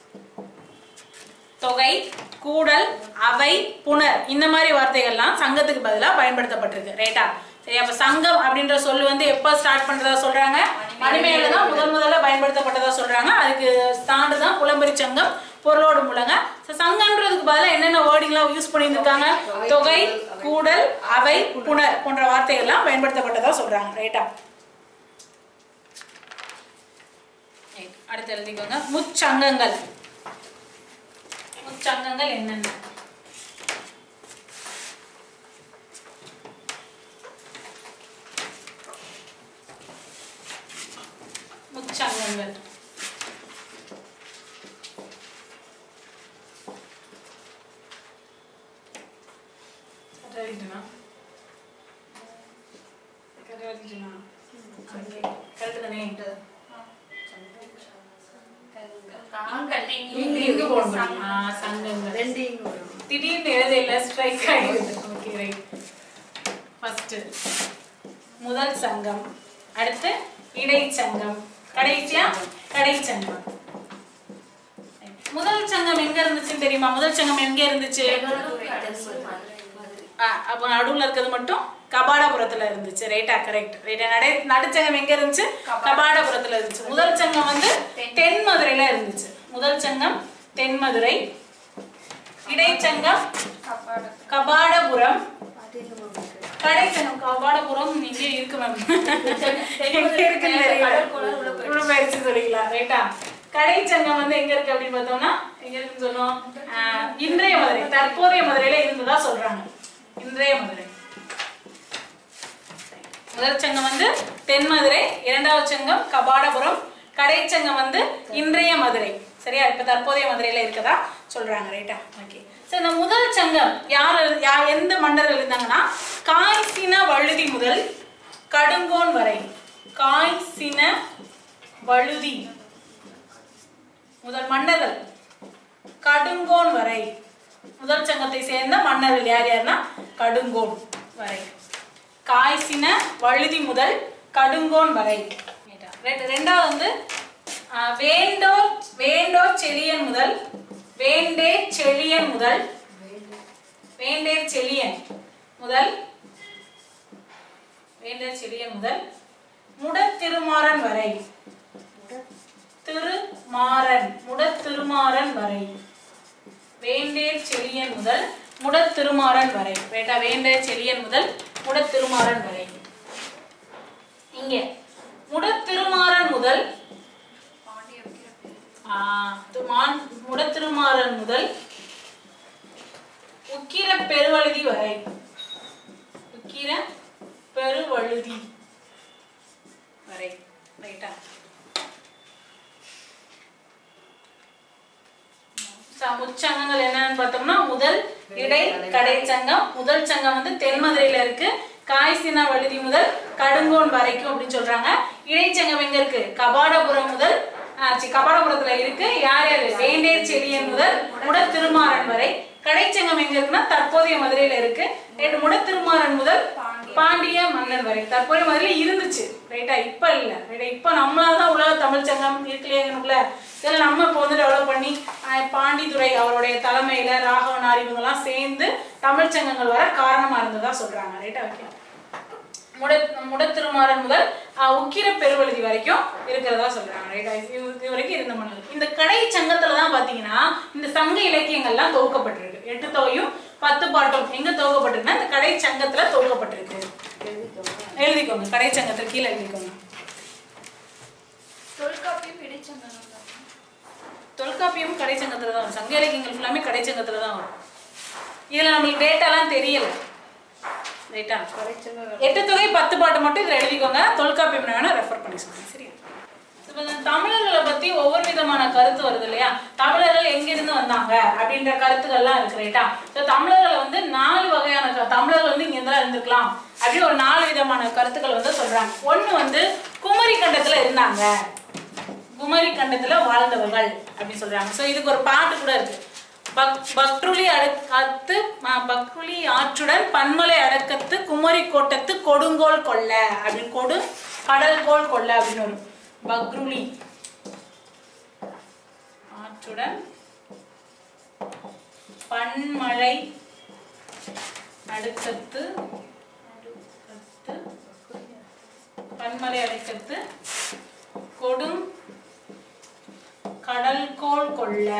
தொகை கூடல் அவை புணர் இந்த மாதிரி வார்த்தைகள்லாம் சங்கத்துக்கு பதிலாக பயன்படுத்தப்பட்டிருக்கு ரைட்டா சரி அப்ப சங்கம் அப்படின்ற சொல் வந்து எப்ப ஸ்டார்ட் பண்றதா சொல்றாங்க மணிமேகலை தான் முதல் முதல்ல பயன்படுத்தப்பட்டதா சொல்றாங்க அதுக்கு ஸ்டாண்டு தான் புலம்பெரி சங்கம் பொருளோடு முழங்க So, சங்கம்ன்றதுக்கு பதிலாக என்னென்ன வேர்டிங்லாம் யூஸ் பண்ணியிருக்காங்க தொகை கூடல் அவை புணர் போன்ற வார்த்தைகள்லாம் பயன்படுத்தப்பட்டதா சொல்றாங்க ரைட்டா Right. அடுத்து எழுதிக்கோங்க முச்சங்கங்கள் முச்சங்கங்கள் என்னென்ன முச்சங்கங்கள் கரெக்டா எழுதிட்டேனா? கரெக்டா எழுதிட்டேனா? கரெக்டு தானே இங்க இங்க போடணும். ஆ, சங்கங்கள் ரெண்டு இங்க வரும் திடீர்னு எழுதையில ஸ்ட்ரைக் ஆயிடுது ஓகே ரைட் ஃபர்ஸ்ட் முதல் சங்கம் அடுத்து இடைச்சங்கம் கடைசியா கடைச்சங்கம் முதல் சங்கம் எங்க இருந்துச்சுன்னு தெரியுமா முதல் சங்கம் எங்க இருந்துச்சு ஆ, அப்போ நடுவுல இருக்கிறது மட்டும் கபாடபுரத்துல இருந்துச்சு ரைட்டா கரெக்ட் ரைட்டா நடை நடுச்சங்கம் எங்க இருந்துச்சு கபாடபுரத்துல இருந்துச்சு முதல் சங்கம் வந்து தென்மதுரையில இருந்துச்சு முதல் சங்கம் தென்மதுரை இடைச்சங்கம் கபாடபுரம் கடைச்சங்கம் கபாடபுரம் இங்கே இருக்கு மேம் எங்க இருக்குன்னு தெரியல இவ்வளவு பயிற்சி சொல்லிக்கலாம் ரைட்டா கடைச்சங்கம் வந்து எங்க இருக்கு அப்படின்னு பார்த்தோம்னா எங்க இருக்குன்னு சொன்னோம் ஆஹ், இன்றைய மதுரை தற்போதைய மதுரையில இருந்ததா சொல்றாங்க இன்றைய மதுரை முதல் சங்கம் வந்து தென்மதுரை இரண்டாவது சங்கம் கபாடபுரம் கடைச்சங்கம் வந்து இன்றைய மதுரை சரியா இப்ப தற்போதைய மதுரையில இருக்கதா சொல்றாங்க ரைட்டா ஓகே சரி இந்த முதல் சங்கம் யார் யார் எந்த மன்னர்கள் இருந்தாங்கன்னா காய்சின வழுதி முதல் கடுங்கோன் வரை காய்சின வழுதி முதல் மன்னர்கள் கடுங்கோன் வரை முதல் சங்கத்தை சேர்ந்த மன்னர்கள் யார் யாருன்னா கடுங்கோன் வரை காய்சின வழுதி முதல் கடுங்கோன் வரை ரெண்டு- ரெண்டாவது வந்து ஆஹ், வேண்டோர் வேண்டோர் செழியன் முதல் வேண்டே செழியன் முதல் வேண்டே செழியன் முதல் வேண்டே செழியன் முதல் முடத்திருமாறன் வரை திருமாறன் முடத்திருமாறன் வரை வேண்டேர் செழியன் முதல் முடத்திருமாறன் வரை வேட்டா வேண்டேர் செழியன் முதல் முடத்திருமாறன் வரை இங்கே முடத்திருமாறன் முதல் ஆ, துமான் முடத்திருமாறன் முதல் உக்கிர பெருவழுதி வரை உக்கிர பெருவழுதி வரை ரைட்டா ச- முச்சங்கங்கள் என்னன்னு பார்த்தோம்னா முதல் இடை கடை சங்கம் முதல் சங்கம் வந்து தென்மதுரையில இருக்கு காய்சினா வழுதி முதல் கடுங்கோன் வரைக்கும் அப்படின்னு சொல்றாங்க இடைச்சங்கம் எங்க இருக்கு கபாடபுரம் முதல் ஆ, சி, கபாடபுரத்துல இருக்கு யார் யாரு வேண்டேர் செழியன் முதல் முட திருமாறன் வரை கடைச்சங்கம் எங்க இருக்குன்னா தற்போதைய மதுரையில இருக்கு ரெண்டு முட திருமாறன் முதல் பாண்டிய மன்னன் வரை தற்போதைய மதுரையில இருந்துச்சு ரைட்டா இப்ப இல்ல ரைட்டா இப்ப நம்மளாதான் உலக தமிழ் சங்கம் இருக்குல்லையா எங்களுக்குள்ள இதில் நம்ம இப்போ வந்து டெவலப் பண்ணி ஆஹ், பாண்டித்துரை அவருடைய தலைமையில ராகவனார் இவங்கெல்லாம் சேர்ந்து தமிழ் சங்கங்கள் வர காரணமா இருந்ததா சொல்றாங்க ரைட்டா ஓகே முட முடத்திருமாறன் முதல் ஆஹ், உக்கிர பெருவழுதி வரைக்கும் இருக்கிறதா சொல்றாங்க ரைட்டா இது இது வரைக்கும் இருந்த மன்னர்கள் இந்த கடை சங்கத்துல தான் பாத்தீங்கன்னா இந்த சங்க இலக்கியங்கள்லாம் தொகுக்கப்பட்டிருக்கு எட்டு தொகையும் பத்து பாட்டும் எங்க தொகுக்கப்பட்டிருக்குன்னா இந்த கடை சங்கத்துல தொகுக்கப்பட்டிருக்கு எழுதிக்கோங்க கடை சங்கத்துல கீழே எழுதிக்கோங்க தொல்காப்பியம் இடைச்சங்கம் தொல்காப்பியம் கடை சங்கத்துல தான் வரும் சங்க இலக்கியங்கள் ஃபுல்லாமே கடை சங்கத்துல தான் வரும் இதுல நம்மளுக்கு டேட்டாலாம் தெரியல ரைட்டா எட்டு தொகை பத்து பாட்டு மட்டும் இதுல எழுதிக்கோங்க தொல்காப்பியம் வேணா ரெஃபர் பண்ணி சொல்லுங்க சரியா இப்போ இந்த தமிழர்களை பத்தி ஒவ்வொரு விதமான கருத்து வருது இல்லையா தமிழர்கள் எங்கிருந்து வந்தாங்க அப்படின்ற கருத்துக்கள்லாம் இருக்கு ரைட்டா ஸோ தமிழர்களை வந்து நாலு வகையான க- தமிழர்கள் வந்து இங்க இருந்தா இருந்திருக்கலாம் அப்படி ஒரு நாலு விதமான கருத்துக்கள் வந்து சொல்றாங்க ஒண்ணு வந்து குமரி கண்டத்துல இருந்தாங்க குமரி கண்டத்துல வாழ்ந்தவர்கள் அப்படின்னு சொல்றாங்க ஸோ இதுக்கு ஒரு பாட்டு கூட இருக்கு பக் பக்ருளி அடக்கத்து ம- பக்ருளி ஆற்றுடன் பன்மலை அடக்கத்து குமரி கோட்டத்து கொடுங்கோல் கொல்ல அப்படின்னு கொடு கடல் கோல் கொல்ல அப்படின்னு வரும் பக்ருளி ஆற்றுடன் பன்மலை அடுக்கத்து அடுக்கத்து பன்மலை அடுக்கத்து கொடும் கடல்கோள் கொள்ள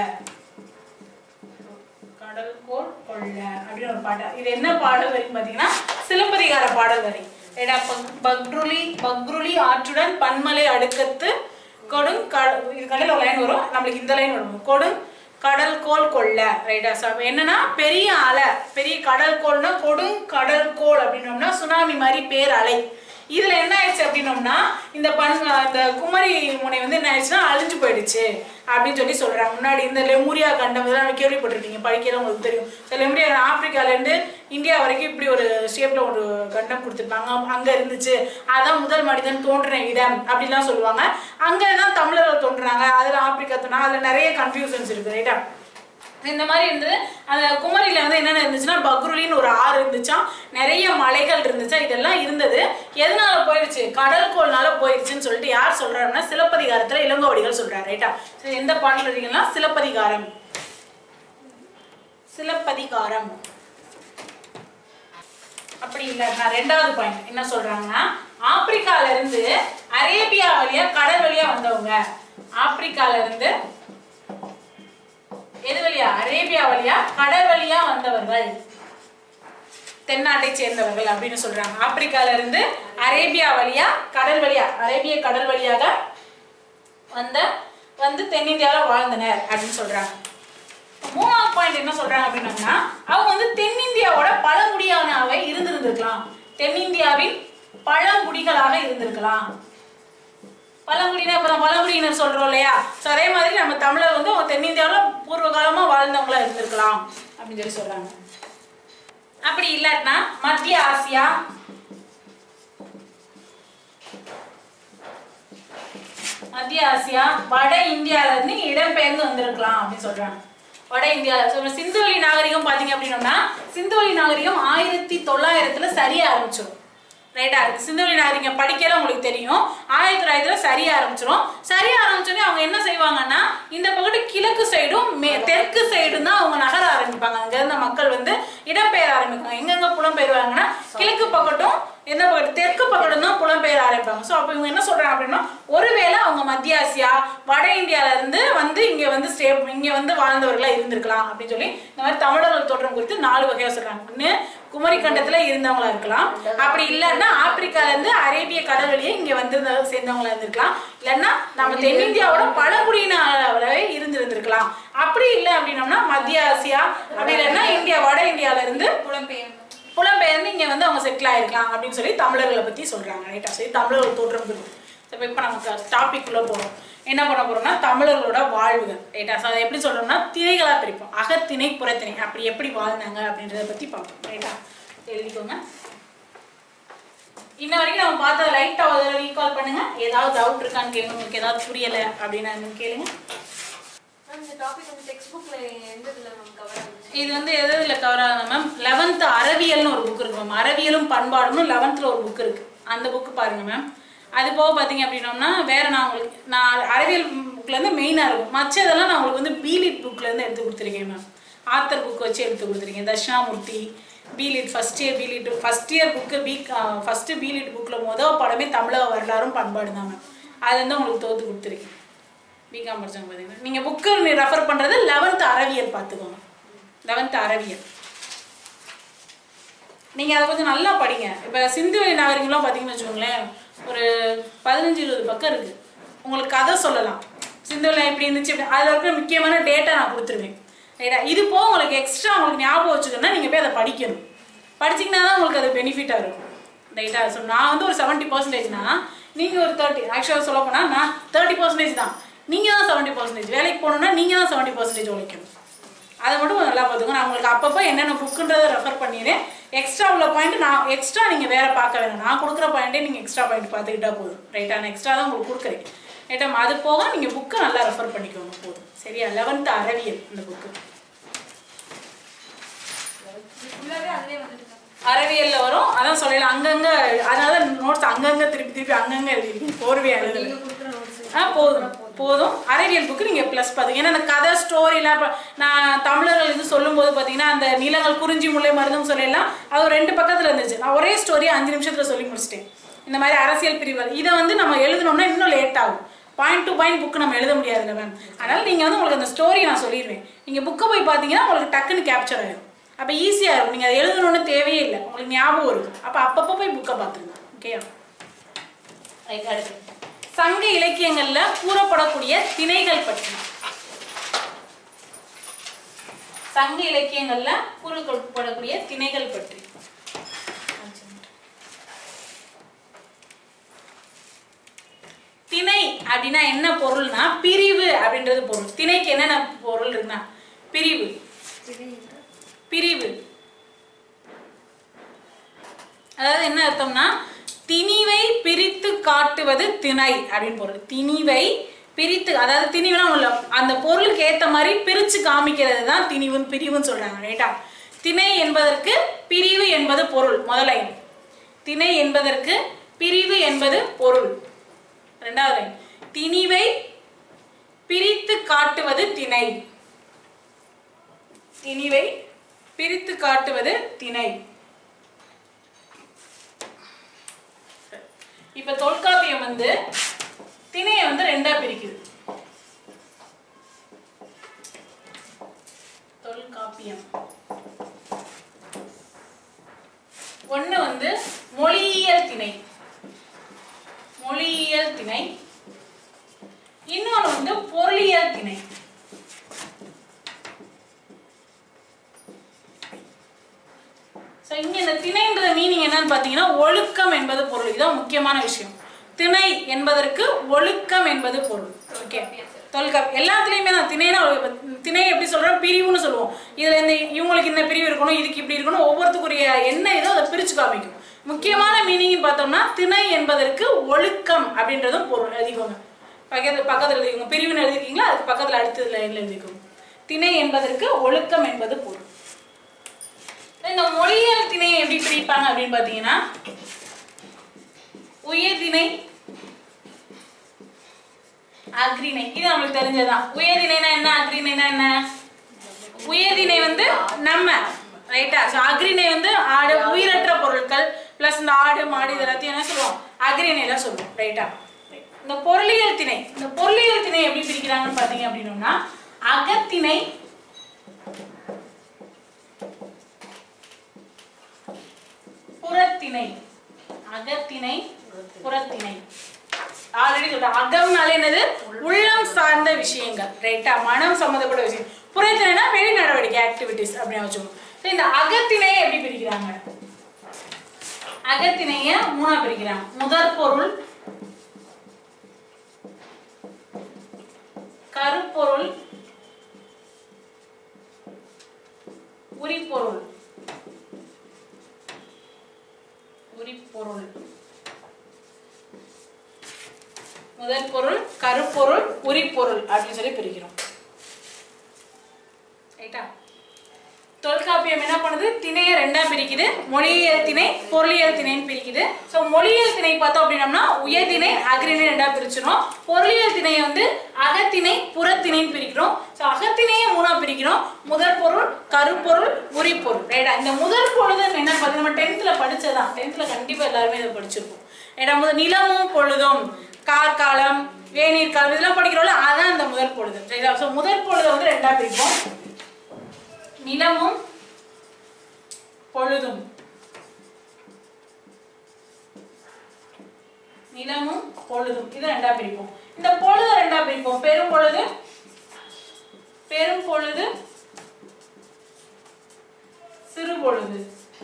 கடல்கோள் கொள்ள அப்படின்னு ஒரு பாட்டு இது என்ன பாடல் வரைக்கும் பார்த்தீங்கன்னா சிலப்பதிகார பாடல் வரி ஏடா பக்- பக்ருளி பக்ருளி ஆற்றுடன் பன்மலை அடுக்கத்து கொடும் கட- இது கடையில் ஒரு லைன் வரும் நம்மளுக்கு இந்த லைன் வரும் கொடும் கடல் கோல் கொள்ள ரைட்டா ஸோ என்னன்னா பெரிய அலை பெரிய கடல் கோல்னா கொடும் கடல் கோல் அப்படின்னோம்னா சுனாமி மாதிரி பேர் அலை இதுல என்ன ஆயிடுச்சு அப்படின்னோம்னா இந்த பன் இந்த குமரி முனை வந்து என்ன ஆயிடுச்சுன்னா அழிஞ்சு போயிடுச்சு அப்படின்னு சொல்லி சொல்றாங்க முன்னாடி இந்த லெமுரியா கண்டம் இதெல்லாம் நம்ம கேள்விப்பட்டிருக்கீங்க படிக்கலாம் உங்களுக்கு தெரியும் இந்த லெமுரியா ஆப்பிரிக்கால இருந்து இந்தியா வரைக்கும் இப்படி ஒரு ஷேப்ல ஒரு கண்டம் கொடுத்துருப்பாங்க அங்க இருந்துச்சு அதான் முதல் மனிதன் தோன்றின இடம் அப்படிலாம் சொல்லுவாங்க அங்கதான் தமிழர்கள் தோன்றுறாங்க அதுல ஆப்பிரிக்கா தோன்றா அதுல நிறைய கன்ஃபியூஷன்ஸ் இருக்கு ரைட்டா இந்த மாதிரி இருந்தது அந்த குமரியில வந்து என்னென்ன இருந்துச்சுன்னா பக்ருலின்னு ஒரு ஆறு இருந்துச்சாம் நிறைய மலைகள் இருந்துச்சா இதெல்லாம் இருந்தது எதனால போயிடுச்சு கடற்கோள்னால போயிடுச்சுன்னு சொல்லிட்டு யார் சொல்றாருன்னா சிலப்பதிகாரத்துல இளங்கோவடிகள் சொல்றாரு ரைட்டா சரி எந்த பாடல் இருக்கீங்கன்னா சிலப்பதிகாரம் சிலப்பதிகாரம் அப்படி இல்ல நான் ரெண்டாவது பாயிண்ட் என்ன சொல்றாங்கன்னா ஆப்பிரிக்கால இருந்து அரேபியா வழியா கடல் வழியா வந்தவங்க ஆப்பிரிக்கால இருந்து எது வழியா அரேபியா வழியா கடல் வழியா வந்தவர்கள் தென்னாட்டை சேர்ந்தவர்கள் அப்படின்னு சொல்றாங்க ஆப்பிரிக்கால இருந்து அரேபியா வழியா கடல் வழியா அரேபிய கடல் வழியாக வந்த வந்து தென்னிந்தியால வாழ்ந்தனர் அப்படின்னு சொல்றாங்க மூணாவது பாயிண்ட் என்ன சொல்றாங்க அப்படின்னம்னா அவங்க வந்து தென்னிந்தியாவோட பழங்குடியானவை இருந்திருந்திருக்கலாம் தென்னிந்தியாவின் பழங்குடிகளாக இருந்திருக்கலாம் பழங்குடியினர் இப்போ நம்ம பழங்குடியினர் சொல்றோம் இல்லையா ஸோ அதே மாதிரி நம்ம தமிழர் வந்து அவங்க தென்னிந்தியாவில் பூர்வ காலமா வாழ்ந்தவங்களா இருந்திருக்கலாம் அப்படின்னு சொல்லி சொல்றாங்க அப்படி இல்லாட்டினா மத்திய ஆசியா மத்திய ஆசியா வட இந்தியால இருந்து இடம்பெயர்ந்து வந்திருக்கலாம் அப்படின்னு சொல்றாங்க வட இந்தியால so, சிந்துவெளி நாகரிகம் பாத்தீங்க அப்படின்னோம்னா சிந்துவெளி நாகரிகம் ஆயிரத்தி தொள்ளாயிரத்துல சரியா ஆரம்பிச்சிடும் ரைட்டா இருக்கு சிந்துவெளி நாகரிகம் படிக்கல உங்களுக்கு தெரியும் ஆயிரத்தி தொள்ளாயிரத்துல சரியா ஆரம்பிச்சிடும் சரியா ஆரம்பிச்சோடனே அவங்க என்ன செய்வாங்கன்னா இந்த பக்கத்து கிழக்கு சைடும் மே தெற்கு சைடும் தான் அவங்க நகர ஆரம்பிப்பாங்க அங்க இருந்த மக்கள் வந்து இடம்பெயர ஆரம்பிப்பாங்க எங்கெங்க புலம்பெயர்வாங்கன்னா கிழக்கு பக்கட்டும் எந்த பக்கத்து தெற்கு பக்கட்டும் தான் புலம்பெயர ஆரம்பிப்பாங்க ஸோ அப்போ இவங்க என்ன சொல்றாங்க அப்படின்னா ஒருவேளை அவங்க மத்திய ஆசியா வட இந்தியால இருந்து வந்து இங்க வந்து ஸ்டே இங்க வந்து வாழ்ந்தவர்களா இருந்திருக்கலாம் அப்படின்னு சொல்லி இந்த மாதிரி தமிழர்கள் தோற்றம் குறித்து நாலு வகையா சொல்றாங்க ஒண்ணு குமரி கண்டத்துல இருந்தவங்களா இருக்கலாம் அப்படி இல்லைன்னா ஆப்பிரிக்கால இருந்து அரேபிய கடல் வழியே இங்க வந்து சேர்ந்தவங்களா இருந்திருக்கலாம் இல்லைன்னா நம்ம தென்னிந்தியாவோட பழங்குடியினராகவே இருந்திருந்திருக்கலாம் அப்படி இல்லை அப்படின்னோம்னா மத்திய ஆசியா அப்படி இல்லைன்னா இந்தியா வட இந்தியால இருந்து புலம்பெயர்ந்து புலம்பெயர்ந்து இங்க வந்து அவங்க செட்டில் ஆயிருக்கலாம் அப்படின்னு சொல்லி தமிழர்களை பத்தி சொல்றாங்க ரைட்டா சரி தமிழர்கள் தோற்றம் குறித்து இப்போ இப்போ நமக்கு டாபிக் உள்ள போறோம் என்ன பண்ண போறோம்னா தமிழர்களோட வாழ்வுகள் ரைட்டா ஸோ அதை எப்படி சொல்றோம்னா திணைகளா பிரிப்போம் அகத்திணை புறத்திணை அப்படி எப்படி வாழ்ந்தாங்க அப்படின்றத பத்தி பார்ப்போம் ரைட்டா எழுதிக்கோங்க இன்ன வரைக்கும் நம்ம பார்த்தத லைட்டா ஒரு ரீகால் பண்ணுங்க ஏதாவது டவுட் இருக்கான்னு கேளுங்க உங்களுக்கு ஏதாவது புரியல அப்படின்னா என்னன்னு கேளுங்க மேம் இந்த டாபிக் வந்து டெக்ஸ்ட் புக்ல எந்த இதுல மேம் கவர் ஆகுது இது வந்து எது இதில் கவர் ஆகுது மேம் லெவன்த்து அறிவியல்னு ஒரு புக் இருக்கு மேம் அறிவியலும் பண்பாடுன்னு லெவன்த்தில் ஒரு புக் இருக்கு அந்த புக்கு பாருங்க மேம் அது போக பார்த்தீங்க அப்படின்னோம்னா வேற நான் உங்களுக்கு நான் அறிவியல் புக்லேருந்து மெயினாக இருக்கும் மற்ற இதெல்லாம் நான் உங்களுக்கு வந்து பீலிட் புக்லேருந்து எடுத்து கொடுத்துருக்கேன் மேம் ஆத்தர் புக் வச்சு எடுத்து கொடுத்துருக்கேன் Dakshinamurthy B Litt first year B Litt first year book B first B Litt புக்கில் மொதல் படமே தமிழக வரலாறும் பண்பாடு தான் மேம் அது வந்து உங்களுக்கு தோத்து கொடுத்துருக்கேன் பிகாம் படிச்சவங்க பார்த்தீங்கன்னா நீங்கள் புக்கு ரெஃபர் பண்ணுறது லெவன்த்து அறிவியல் பார்த்துக்கோங்க லெவன்த்து அறிவியல் நீங்கள் அதை கொஞ்சம் நல்லா படிங்க இப்போ சிந்துவெளி நாகரிகம்லாம் பார்த்தீங்கன்னு வச்சுக்கோங்களேன் ஒரு பதினஞ்சு இருபது பக்கம் இருக்குது உங்களுக்கு கதை சொல்லலாம் சிந்துவெளி இப்படி இருந்துச்சு இப்படி அதில் இருக்கிற முக்கியமான டேட்டா நான் கொடுத்துருவேன் ரைட்டா இது போக உங்களுக்கு எக்ஸ்ட்ரா உங்களுக்கு ஞாபகம் வச்சுக்கணும்னா நீங்கள் போய் அதை படிக்கணும் படிச்சீங்கன்னா தான் உங்களுக்கு அது பெனிஃபிட்டாக இருக்கும் ரைட்டா ஸோ நான் வந்து ஒரு செவன்ட்டி பர்சன்டேஜ்னா நீங்கள் ஒரு தேர்ட்டி ஆக்சுவலாக சொல்ல போனால் நான் தேர்ட்டி பர்சன்டேஜ் தான் நீங்கள் தான் செவன்ட்டி பர்சன்டேஜ் வேலைக்கு போகணுன்னா நீங்கள் தான் செவன்ட்டி பர்சன்டேஜ் உழைக்கணும் அதை மட்டும் கொஞ்சம் நல்லா பார்த்துக்கோ நான் உங்களுக்கு அப்பப்போ என்னென்ன புக்குன்றதை ரெஃபர் பண்ணிடுறேன் எக்ஸ்ட்ரா உள்ள பாயிண்ட் நான் எக்ஸ்ட்ரா நீங்கள் வேற பார்க்க வேணாம் நான் கொடுக்குற பாயிண்ட்டே நீங்கள் எக்ஸ்ட்ரா பாயிண்ட் பார்த்துக்கிட்டா போதும் ரைட்டா நான் எக்ஸ்ட்ரா தான் உங்களுக்கு கொடுக்குறேன் ரைட்டா அது போக நீங்கள் புக்கை நல்லா ரெஃபர் பண்ணிக்கோங்க போதும் சரியா லெவன்த்து அறிவியல் இந்த புக்கு இது ஃபுல்லாவே அதுலயே வந்துட்டு மேம் அறிவியல்ல வரும் அதான் சொல்லல அங்கங்க அதனால நோட்ஸ் அங்கங்க திருப்பி திருப்பி அங்கங்க எழுதிருக்கீங்க போர்வையா எழுதுல நீங்க கொடுக்குற நோட்ஸ் ஆ போதும் போதும் அறிவியல் புக்கு நீங்கள் ப்ளஸ் பார்த்துங்க ஏன்னா அந்த கதை ஸ்டோரிலாம் இப்போ நான் தமிழர்கள் இது சொல்லும்போது பார்த்தீங்கன்னா அந்த நிலங்கள் குறிஞ்சி முல்லை மருதம் சொல்லலாம் அது ஒரு ரெண்டு பக்கத்தில் இருந்துச்சு நான் ஒரே ஸ்டோரியை அஞ்சு நிமிஷத்தில் சொல்லி முடிச்சிட்டேன் இந்த மாதிரி அரசியல் பிரிவுகள் இதை வந்து நம்ம எழுதணும்னா இன்னும் லேட் ஆகும் பாயிண்ட் டு பாயிண்ட் புக்கு நம்ம எழுத முடியாதுல்ல மேம் அதனால் நீங்கள் வந்து உங்களுக்கு அந்த ஸ்டோரி நான் சொல்லிடுவேன் நீங்கள் புக்கை போய் பார்த்தீங்கன்னா உங்களுக்கு டக்குன்னு கேப்சர் ஆயிடும் அப்போ ஈஸியாக இருக்கும் நீங்கள் அதை எழுதணும்னு தேவையே இல்லை உங்களுக்கு ஞாபகம் இருக்கும் அப்போ அப்பப்போ போய் புக்கை பார்த்துருங்க ஓகேயா ரைட் அடுத்து சங்க இலக்கியங்கள்ல கூறப்படக்கூடிய திணைகள் பற்றி சங்க இலக்கியங்கள்ல கூறப்படக்கூடிய திணைகள் பற்றி திணை அப்படின்னா என்ன பொருள்னா பிரிவு அப்படின்றது பொருள் திணைக்கு என்னென்ன பொருள் இருக்குன்னா பிரிவு பிரிவு அதாவது என்ன அர்த்தம்னா திணிவை பிரித்து காட்டுவது திணை அப்படின்னு பொருள் திணிவை பிரித்து அதாவது திணிவுனா உள்ள அந்த பொருளுக்கு ஏத்த மாதிரி பிரிச்சு காமிக்கிறது தான் திணிவுன்னு பிரிவுன்னு சொல்றாங்க ரைட்டா திணை என்பதற்கு பிரிவு என்பது பொருள் முதல் line. திணை என்பதற்கு பிரிவு என்பது பொருள் ரெண்டாவது line. திணிவை பிரித்து காட்டுவது திணை திணிவை பிரித்து காட்டுவது திணை இப்ப தொல்காப்பியம் வந்து திணையை வந்து ரெண்டா பிரிக்குது தொல்காப்பியம் ஒண்ணு வந்து மொழியியல் திணை மொழியியல் திணை இன்னொன்று வந்து பொருளியல் திணை ஸோ இங்க இந்த திணைன்ற மீனிங் என்னன்னு பார்த்தீங்கன்னா ஒழுக்கம் என்பது பொருள் இதுதான் முக்கியமான விஷயம் திணை என்பதற்கு ஒழுக்கம் என்பது பொருள் ஓகே தொல்காப் எல்லாத்துலேயுமே தான் திணைனா ஒரு- திணை எப்படி சொல்றோம் பிரிவுன்னு சொல்லுவோம் இதுல இந்த இவங்களுக்கு இந்த பிரிவு இருக்கணும் இதுக்கு இப்படி இருக்கணும் ஒவ்வொருத்துக்குரிய என்ன இதோ அதை பிரிச்சு காமிக்கும் முக்கியமான மீனிங் பார்த்தோம்னா திணை என்பதற்கு ஒழுக்கம் அப்படின்றதும் பொருள் எழுதிக்கோங்க பக்கத்துல பக்கத்துல எழுதிக்கோங்க பிரிவுன்னு எழுதிக்கிங்களா அதுக்கு பக்கத்துல அடுத்ததுல லைன்ல எழுதிக்கோங்க திணை என்பதற்கு ஒழுக்கம் என்பது பொருள் இந்த மொழியியல் திணையை எப்படி பிரிப்பாங்க அப்படின்னு பார்த்தீங்கன்னா உயர்திணை அக்ரிணை இது நம்மளுக்கு தெரிஞ்சதுதான் உயர்திணைனா என்ன அக்ரிணைனா என்ன உயர்திணை வந்து நம்ம ரைட்டா ஸோ அக்ரிணை வந்து ஆடு உயிரற்ற பொருட்கள் ப்ளஸ் இந்த ஆடு மாடு இது எல்லாத்தையும் என்ன சொல்லுவோம் அக்ரிணையில சொல்லுவோம் ரைட்டா இந்த பொருளியல் திணை இந்த பொருளியல் திணை எப்படி பிரிக்கிறாங்கன்னு பார்த்தீங்க அப்படின்னோம்னா அகத்திணை புறத்திணை அகத்திணை புறத்திணை ஆல்ரெடி சொல்றேன் அகம்னாலே என்னது உள்ளம் சார்ந்த விஷயங்கள் ரைட்டா மனம் சம்மந்தப்பட்ட விஷயம் புறத்திணைனா வெளி நடவடிக்கை ஆக்டிவிட்டிஸ் அப்படின்னு வச்சுக்கோங்க So, இந்த அகத்திணையை எப்படி பிரிக்கிறாங்க அகத்திணைய மூணா பிரிக்கிறாங்க முதற் பொருள் கருப்பொருள் உரிப்பொருள் உரிப்பொருள் முதல் பொருள் கருப்பொருள் உரிப்பொருள் அப்படின்னு சொல்லி பிரிக்கிறோம் ரைட்டா தொல்காப்பியம் என்ன பண்ணுது திணையை ரெண்டா பிரிக்குது மொழியியல் திணை பொருளியல் திணைன்னு பிரிக்குது ஸோ மொழியியல் திணை பார்த்தோம் அப்படின்னம்னா உயர்திணை அக்ரிணை ரெண்டா பிரிச்சிடும் பொருளியல் திணையை வந்து அகத்திணை புறத்திணைன்னு பிரிக்கிறோம் ஸோ அகத்திணையை மூணா பிரிக்கிறோம் முதற் பொருள் கருப்பொருள் உரிப்பொருள் ரைட்டா இந்த முதற் பொழுது என்ன பார்த்து நம்ம டென்த்ல படிச்சதான் டென்த்ல கண்டிப்பா எல்லாருமே இதை படிச்சிருப்போம் ரைட்டா முதல் நிலமும் பொழுதும் கார்காலம் வேநீர் காலம் இதெல்லாம் படிக்கிறோம்ல அதான் இந்த முதற் பொழுது ரைட்டா ஸோ முதற் பொழுதை வந்து ரெண்டா பிரிப்போம் நிலமும் பொழுதும் நிலமும் பொழுதும் இது ரெண்டா பிரிப்போம் இந்த பொழுது ரெண்டா பிரிப்போம் பெரும் பொழுது பெரும் பொழுது சிறு பொழுது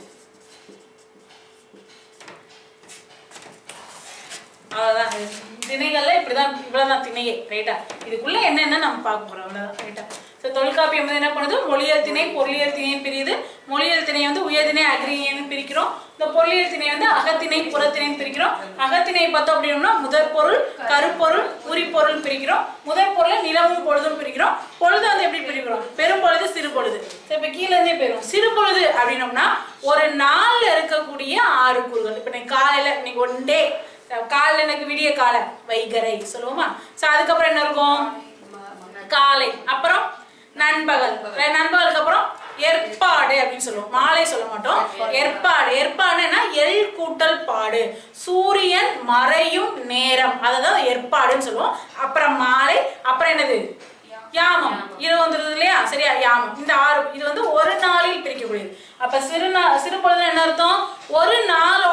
அவ்வளவுதான் இது. திணைகள்ல இப்படிதான் இவ்வளவுதான் திணையே ரைட்டா இதுக்குள்ள என்னென்ன நம்ம பார்க்க போறோம் அவ்வளவுதான் ரைட்டா ஸோ தொல்காப்பியம் வந்து என்ன பண்ணுது மொழியல் திணை பொருளியல் திணைன்னு பிரியுது மொழியல் திணை வந்து உயர்திணை அக்ரிணின்னு பிரிக்கிறோம் இந்த பொருளியல் திணை வந்து அகத்திணை புறத்திணைன்னு பிரிக்கிறோம் அகத்திணை பார்த்தோம் அப்படின்னா முதற் பொருள் கருப்பொருள் உரிப்பொருள் பிரிக்கிறோம் முதற் பொருளை நிலவும் பொழுதும் பிரிக்கிறோம் பொழுது வந்து எப்படி பிரிக்கிறோம் பெரும் பொழுது சிறு பொழுது ஸோ இப்போ கீழே இருந்தே போயிடும் சிறு பொழுது அப்படின்னோம்னா ஒரு நாள்ல இருக்கக்கூடிய ஆறு கூறுகள் இப்போ நீ காலையில இன்னைக்கு ஒன் டே காலைல எனக்கு விடிய காலை வைகரை சொல்லுவோமா ஸோ அதுக்கப்புறம் என்ன இருக்கும் காலை அப்புறம் நண்பகல் ர- நண்பகலுக்கு அப்புறம் ஏற்பாடு அப்படின்னு சொல்லுவோம் மாலை சொல்ல மாட்டோம் ஏற்பாடு ஏற்பாடுன்னா எல் கூட்டல் பாடு சூரியன் மறையும் நேரம் அதுதான் ஏற்பாடுன்னு சொல்லுவோம் அப்புறம் மாலை அப்புறம் என்னது யாமம் இரவு வந்துருது இல்லையா சரியா யாமம் இந்த ஆறு இது வந்து ஒரு நாளில் பிரிக்கக்கூடியது அப்ப சிறு நா சிறு பொழுது என்ன அர்த்தம் ஒரு நாளோட பிரிவு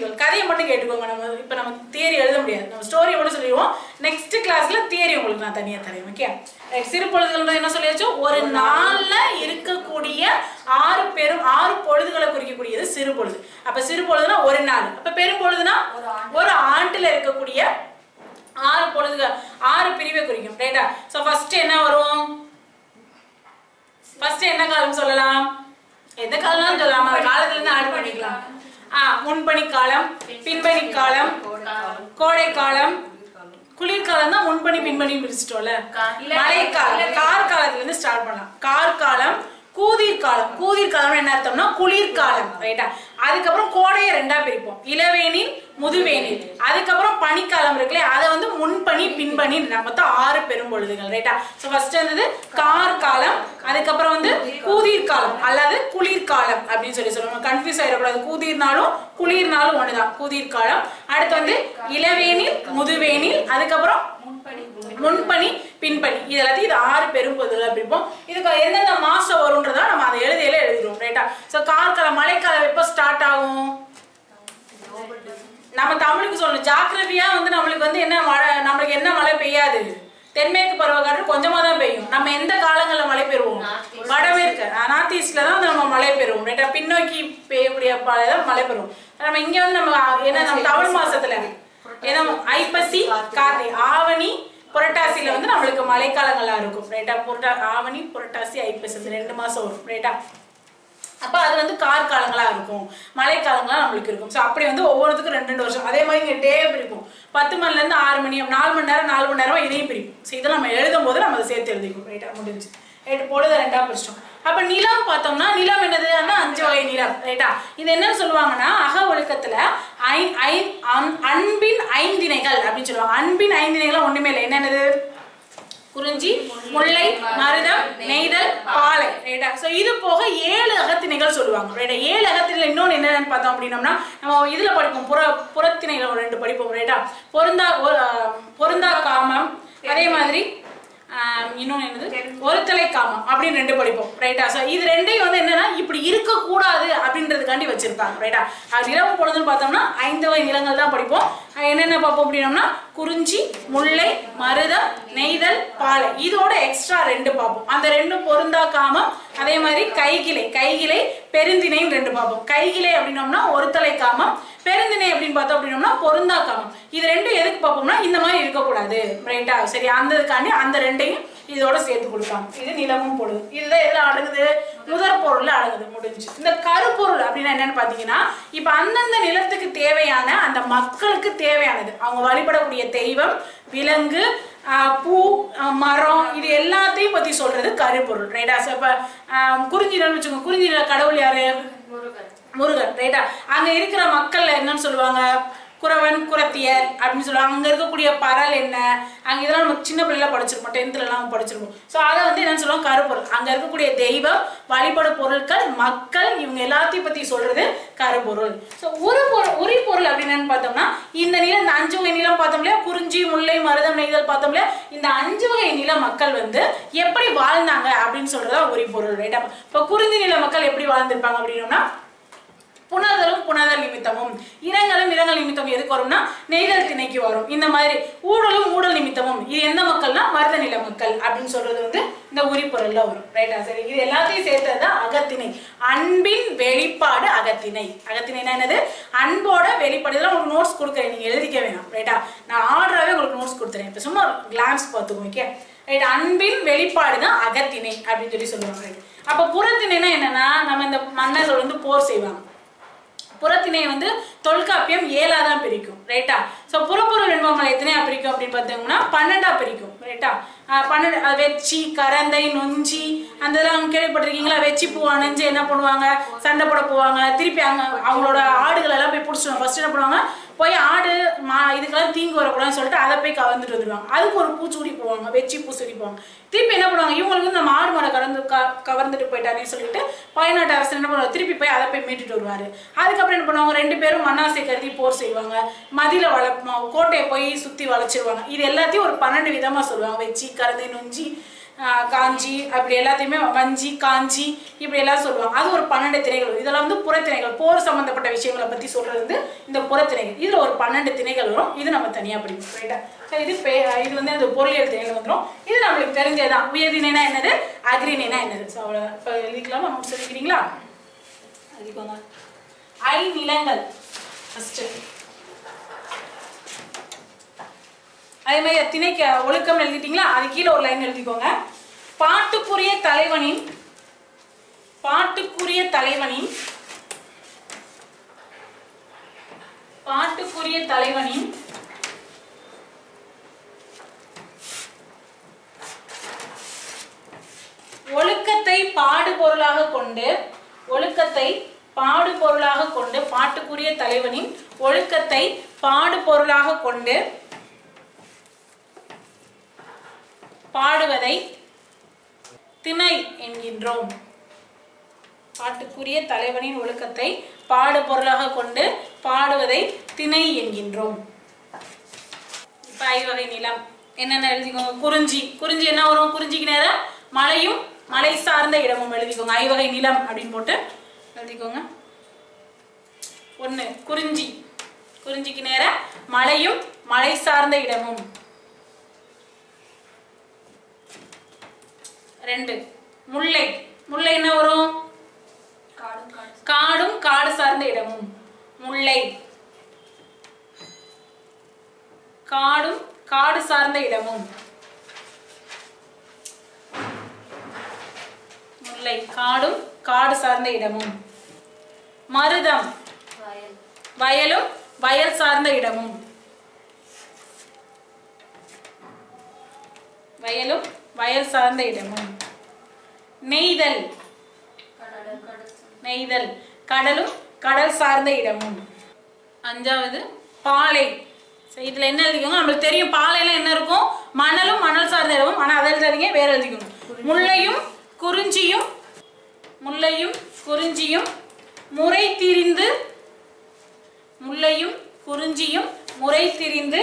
பொழுதுகள் கதையை மட்டும் கேட்டுக்கோங்க நம்ம இப்போ நம்ம தியரி எழுத முடியாது நம்ம ஸ்டோரியை மட்டும் சொல்லிடுவோம் நெக்ஸ்ட் கிளாஸ்ல தியரி உங்களுக்கு நான் தனியாக தரேன் ஓகே சிறு பொழுதுகள் என்ன சொல்லியாச்சு ஒரு நாள்ல இருக்கக்கூடிய ஆறு பெரும் ஆறு பொழுதுகளை குறிக்கக்கூடியது சிறு பொழுது அப்ப சிறு பொழுதுனா ஒரு நாள் அப்ப பெரும் பொழுதுனா ஒரு ஆண்டுல இருக்கக்கூடிய ஆறு பொழுதுகள் ஆறு பிரிவை குறிக்கும் ரைட்டா சோ ஃபர்ஸ்ட் என்ன வரும் ஃபர்ஸ்ட் என்ன காலம் சொல்லலாம் எந்த காலம்னாலும் சொல்லலாம் அந்த காலத்துல இருந்து ஆட் பண்ணிக்கலாம் ஆ முன்பனி காலம் பின்பனி காலம் கோடை காலம் குளிர்காலம் தான் முன்பனி பின்பனி பிரிச்சிட்டோம்ல மழைக்காலம் கார் காலத்துல இருந்து ஸ்டார்ட் பண்ணலாம் கார் காலம் கூதிர் காலம் கூதிர் காலம் என்ன அர்த்தம்னா குளிர்காலம் ரைட்டா அதுக்கப்புறம் கோடையை ரெண்டா பிரிப்போம் இளவேனில் முதுவேனில் அதுக்கப்புறம் பனிக்காலம் இருக்குல்ல அதை வந்து முன்பனி பின்பனி மொத்தம் ஆறு பெரும்பொழுதுகள் ரைட்டா ஸோ ஃபர்ஸ்ட் வந்தது கார் காலம் அதுக்கப்புறம் வந்து கூதிர் காலம் அல்லது குளிர்காலம் அப்படின்னு சொல்லி சொல்லுவோம் கன்ஃபியூஸ் ஆயிடக்கூடாது கூதிர்னாலும் குளிர்னாலும் ஒண்ணுதான் கூதிர் காலம் அடுத்து வந்து இளவேனில் முதுவேனில் அதுக்கப்புறம் முன்பனி பின்பனி இது எல்லாத்தையும் இது ஆறு பெரும் பொதுகளை பிரிப்போம் இதுக்கு எந்தெந்த மாசம் வரும்ன்றதா நம்ம அதை எழுதியில எழுதிடுவோம் ரைட்டா ஸோ கார்காலம் மழைக்காலம் எப்போ ஸ்டார்ட் ஆகும் நம்ம தமிழுக்கு சொல்லணும் ஜாக்கிரபியா வந்து நம்மளுக்கு வந்து என்ன மழை நம்மளுக்கு என்ன மழை பெய்யாது தென்மேற்கு பருவக்காற்று கொஞ்சமா தான் பெய்யும் நம்ம எந்த காலங்கள்ல மழை பெறுவோம் வடமேற்கு நார்த் ஈஸ்ட்ல தான் வந்து நம்ம மழை பெறுவோம் ரைட்டா பின்னோக்கி பெய்யக்கூடிய மழை தான் மழை பெறுவோம் நம்ம இங்க வந்து நம்ம என்ன நம்ம தமிழ் மாசத்துல ஏன்னா ஐப்பசி கார்த்திகை ஆவணி புரட்டாசியில வந்து நம்மளுக்கு மழைக்காலங்களா இருக்கும் ரைட்டா புரட்டா ஆவணி புரட்டாசி ஐப்பசி இந்த ரெண்டு மாசம் வரும் ரைட்டா அப்போ அது வந்து கார் காலங்களா இருக்கும் மழைக்காலங்களா நம்மளுக்கு இருக்கும் ஸோ அப்படி வந்து ஒவ்வொருத்துக்கும் ரெண்டு ரெண்டு வருஷம் அதே மாதிரி இங்கே டே பிரிப்போம் பத்து மணில இருந்து ஆறு மணி நாலு மணி நேரம் நாலு மணி நேரம் இதையும் பிரிப்போம் ஸோ இதெல்லாம் நம்ம எழுதும் போது நம்ம அதை சேர்த்து எழுதிக்கும் ரைட்டா முடிஞ்சு ரைட்டு பொழுது ரெண்டா பிரிச்சிட்டோம் அப்ப நிலம் பார்த்தோம்னா நிலம் என்னதுன்னா அஞ்சு வகை நிலம் ரைட்டா இது என்ன சொல்லுவாங்கன்னா அக ஒழுக்கத்துல ஐ ஐ அன்- அன்பின் ஐந்திணைகள் அப்படின்னு சொல்லுவாங்க அன்பின் ஐந்திணைகள் ஒண்ணுமே இல்லை என்னென்னது குறிஞ்சி முல்லை மருதம் நெய்தல் பாலை ரைட்டா ஸோ இது போக ஏழு அகத்திணைகள் சொல்லுவாங்க ரைட்டா ஏழு அகத்திணைகள் இன்னொன்று என்னென்னு பார்த்தோம் அப்படின்னோம்னா நம்ம இதுல படிப்போம் புற புறத்திணைகள் ஒரு ரெண்டு படிப்போம் ரைட்டா பொருந்தா ஒரு, ஆஹ், பொருந்தா காமம் அதே மாதிரி ஆஹ், இன்னொன்னு என்னது ஒருத்தலை காமம் அப்படின்னு ரெண்டு படிப்போம் ரைட்டா ஸோ இது ரெண்டையும் வந்து என்னன்னா இப்படி இருக்கக்கூடாது அப்படின்றதுக்காண்டி வச்சிருக்காங்க ரைட்டா அது நிலவு பொழுதுன்னு பார்த்தோம்னா ஐந்து வகை நிலங்கள் தான் படிப்போம் அஹ் என்னென்ன பார்ப்போம் அப்படின்னோம்னா குறிஞ்சி முல்லை மருதம் நெய்தல் பாலை இதோட எக்ஸ்ட்ரா ரெண்டு பார்ப்போம் அந்த ரெண்டும் பொருந்தா காமம் அதே மாதிரி கைகிளை கைகிளை பெருந்திணைன்னு ரெண்டு பார்ப்போம் கைகிளை அப்படின்னோம்னா ஒருத்தலை காமம் பெருந்திணை அப்படின்னு பார்த்தோம் அப்படின்னோம்னா பொருந்தா காமம் இது ரெண்டும் எதுக்கு பார்ப்போம்னா இந்த மாதிரி இருக்கக்கூடாது ரைட்டா சரி அந்த இதுக்காண்டி அந்த ரெண்டையும் இதோட சேர்த்து கொடுப்பாங்க இது நிலமும் பொழுது இதுதான் எதுல அடங்குது முதற் பொருள்ல அடங்குது முடிஞ்சு இந்த கருப்பொருள் அப்படின்னா என்னன்னு பாத்தீங்கன்னா இப்ப அந்தந்த நிலத்துக்கு தேவையான அந்த மக்களுக்கு தேவையானது அவங்க வழிபடக்கூடிய தெய்வம் விலங்கு ஆஹ், பூ ஆஹ், மரம் இது எல்லாத்தையும் பத்தி சொல்றது கருப்பொருள் ரைட்டா So, இப்ப ஆஹ், குறிஞ்சி நிலம் வச்சுக்கோங்க குறிஞ்சி நில கடவுள் யாரு முருகன் ரைட்டா அங்க இருக்கிற மக்கள் என்னன்னு சொல்லுவாங்க குறவன் குரத்தியர் அப்படின்னு சொல்லுவாங்க அங்க இருக்கக்கூடிய பரல் என்ன அங்க இதெல்லாம் நம்ம சின்ன பிள்ளைல படிச்சிருப்போம் டென்த்ல எல்லாம் படிச்சிருப்போம் ஸோ அதை வந்து என்னன்னு சொல்லுவாங்க கருப்பொருள் அங்க இருக்கக்கூடிய தெய்வம் வழிபடு பொருட்கள் மக்கள் இவங்க எல்லாத்தையும் பத்தி சொல்றது கருப்பொருள் ஸோ ஒரு பொருள் உரி பொருள் அப்படின்னு என்னன்னு பார்த்தோம்னா இந்த நிலம் இந்த அஞ்சு வகை நிலம் பார்த்தோம் இல்லையா குறிஞ்சி முல்லை மருதம் நெய்தல் பார்த்தோம் இல்லையா இந்த அஞ்சு வகை நில மக்கள் வந்து எப்படி வாழ்ந்தாங்க அப்படின்னு சொல்றதா உரி பொருள் ரைட்டா இப்போ குறிஞ்சி நில மக்கள் எப்படி வாழ்ந்திருப்பாங்க அப்படின்னோம்னா புனதலும் புனதல் நிமித்தமும் இரங்கலும் இரங்கல் நிமித்தம் எதுக்கு வரும்னா நெய்தல் திணைக்கு வரும் இந்த மாதிரி ஊழலும் ஊழல் நிமித்தமும் இது எந்த மக்கள்னா மருத நில மக்கள் அப்படின்னு சொல்றது வந்து இந்த உரிப்பொருள்ல வரும் ரைட்டா சரி இது எல்லாத்தையும் சேர்த்தது தான் அகத்திணை அன்பின் வெளிப்பாடு அகத்திணை அகத்திணைனா என்னது அன்போட வெளிப்பாடு இதெல்லாம் உங்களுக்கு நோட்ஸ் கொடுக்குறேன் நீங்க எழுதிக்க வேணாம் ரைட்டா நான் ஆர்டராகவே உங்களுக்கு நோட்ஸ் கொடுத்துறேன் இப்போ சும்மா கிளான்ஸ் பார்த்துக்கோங்க ஓகே ரைட் அன்பின் வெளிப்பாடு தான் அகத்திணை அப்படின்னு சொல்லி சொல்லுவாங்க right. அப்போ புறத்திணைனா என்னன்னா நம்ம இந்த மன்னர்கள் வந்து போர் செய்வாங்க புறத்திணை வந்து தொல்காப்பியம் ஏழா தான் பிரிக்கும் ரைட்டா ஸோ புறப்பொருள் வெண்பாமலை எத்தனையா பிரிக்கும் அப்படின்னு பார்த்தோம்னா பன்னெண்டா பிரிக்கும் ரைட்டா ஆஹ் பன்னெண்டு அது வெச்சி கரந்தை நொஞ்சி அந்த இதெல்லாம் கேள்விப்பட்டிருக்கீங்களா வெச்சி பூ அணைஞ்சு என்ன பண்ணுவாங்க சண்டை போட போவாங்க திருப்பி அங்க அவங்களோட ஆடுகள் எல்லாம் போய் பிடிச்சிடுவாங்க ஃபர்ஸ்ட் என்ன பண்ணுவாங்க போய் ஆடு மா இதுக்கெல்லாம் தீங்கு வரக்கூடாதுன்னு சொல்லிட்டு அதை போய் கவர்ந்துட்டு வந்துடுவாங்க அதுக்கு ஒரு பூச்சூடி போவாங்க வெச்சி பூச்சூடி போவாங்க திருப்பி என்ன பண்ணுவாங்க இவங்களுக்கு வந்து நம்ம ஆடு மாடை கலந்து க கவர்ந்துட்டு போயிட்டானே சொல்லிட்டு பயநாட்டு அரசு என்ன பண்ணுவாங்க திருப்பி போய் அதை போய் மீட்டுட்டு வருவாரு அதுக்கப்புறம் என்ன பண்ணுவாங்க ரெண்டு பேரும் மண்ணாசை கருதி போர் செய்வாங்க மதில வள கோட்டையை போய் சுத்தி வளைச்சிருவாங்க இது எல்லாத்தையும் ஒரு பன்னெண்டு விதமா சொல்லுவாங்க வெச்சி கருந்தை நொஞ்சி ஆஹ், காஞ்சி அப்படி எல்லாத்தையுமே வஞ்சி காஞ்சி இப்படி எல்லாம் சொல்லுவாங்க அது ஒரு பன்னெண்டு திணைகள் வரும். இதெல்லாம் வந்து புறத்திணைகள் போர் சம்பந்தப்பட்ட விஷயங்களை பத்தி சொல்றது வந்து இந்த புறத்திணைகள் இதுல ஒரு பன்னெண்டு திணைகள் வரும் இது நம்ம தனியா படிப்போம் ரைட்டா சரி இது பே இது வந்து அந்த பொருளியல் திணைகள் வந்துடும் இது நம்மளுக்கு தெரிஞ்சதுதான் உயர்திணைனா என்னது அக்ரிணைனா என்னது ஸோ அவ்வளோ இப்போ எழுதிக்கலாமா நோட்ஸ் எழுதிக்கிறீங்களா எழுதிக்கோங்க ஐ நிலங்கள் ஃபஸ்ட்டு அதே மாதிரி திணைக்கு ஒழுக்கம் எழுதிட்டீங்களா அது கீழே ஒரு லைன் எழுதிக்கோங்க பாட்டுக்குரிய தலைவனின் பாட்டுக்குரிய தலைவனின் பாட்டுக்குரிய தலைவனின் ஒழுக்கத்தை பாடுபொருளாக கொண்டு ஒழுக்கத்தை பாடுபொருளாக கொண்டு பாட்டுக்குரிய தலைவனின் ஒழுக்கத்தை பாடுபொருளாக கொண்டு பாடுவதை திணை என்கின்றோம் பாட்டுக்குரிய தலைவனின் ஒழுக்கத்தை பாடுபொருளாக கொண்டு பாடுவதை திணை என்கின்றோம் இப்ப ஐவகை நிலம் என்னென்ன எழுதிக்கோங்க குறிஞ்சி குறிஞ்சி என்ன வரும் குறிஞ்சிக்கு நேரம் மலையும் மலை சார்ந்த இடமும் எழுதிக்கோங்க ஐவகை நிலம் அப்படின்னு போட்டு எழுதிக்கோங்க ஒண்ணு குறிஞ்சி குறிஞ்சிக்கு நேர மலையும் மலை சார்ந்த இடமும் ரெண்டு முல்லை முல்லை என்ன வரும் காடும் காடு காடும் காடு சார்ந்த இடமும் முல்லை காடும் காடு சார்ந்த இடமும் முல்லை காடும் காடு சார்ந்த இடமும் மருதம் வயல் வயலும் வயல் சார்ந்த இடமும் வயலும் வயல் சார்ந்த இடமும் நெய்தல் கடல் கடல் நெய்தல் கடலும் கடல் சார்ந்த இடமும் அஞ்சாவது பாலை சரி, இதுல என்ன எழுதிக்கோங்க நம்மளுக்கு தெரியும் பாலையில என்ன இருக்கும் மணலும் மணல் சார்ந்த இடமும் ஆனா அதை எழுதாதீங்க வேற எழுதிக்கோங்க முல்லையும் குறிஞ்சியும் முல்லையும் குறிஞ்சியும் முறை திரிந்து முல்லையும் குறிஞ்சியும் முறை திரிந்து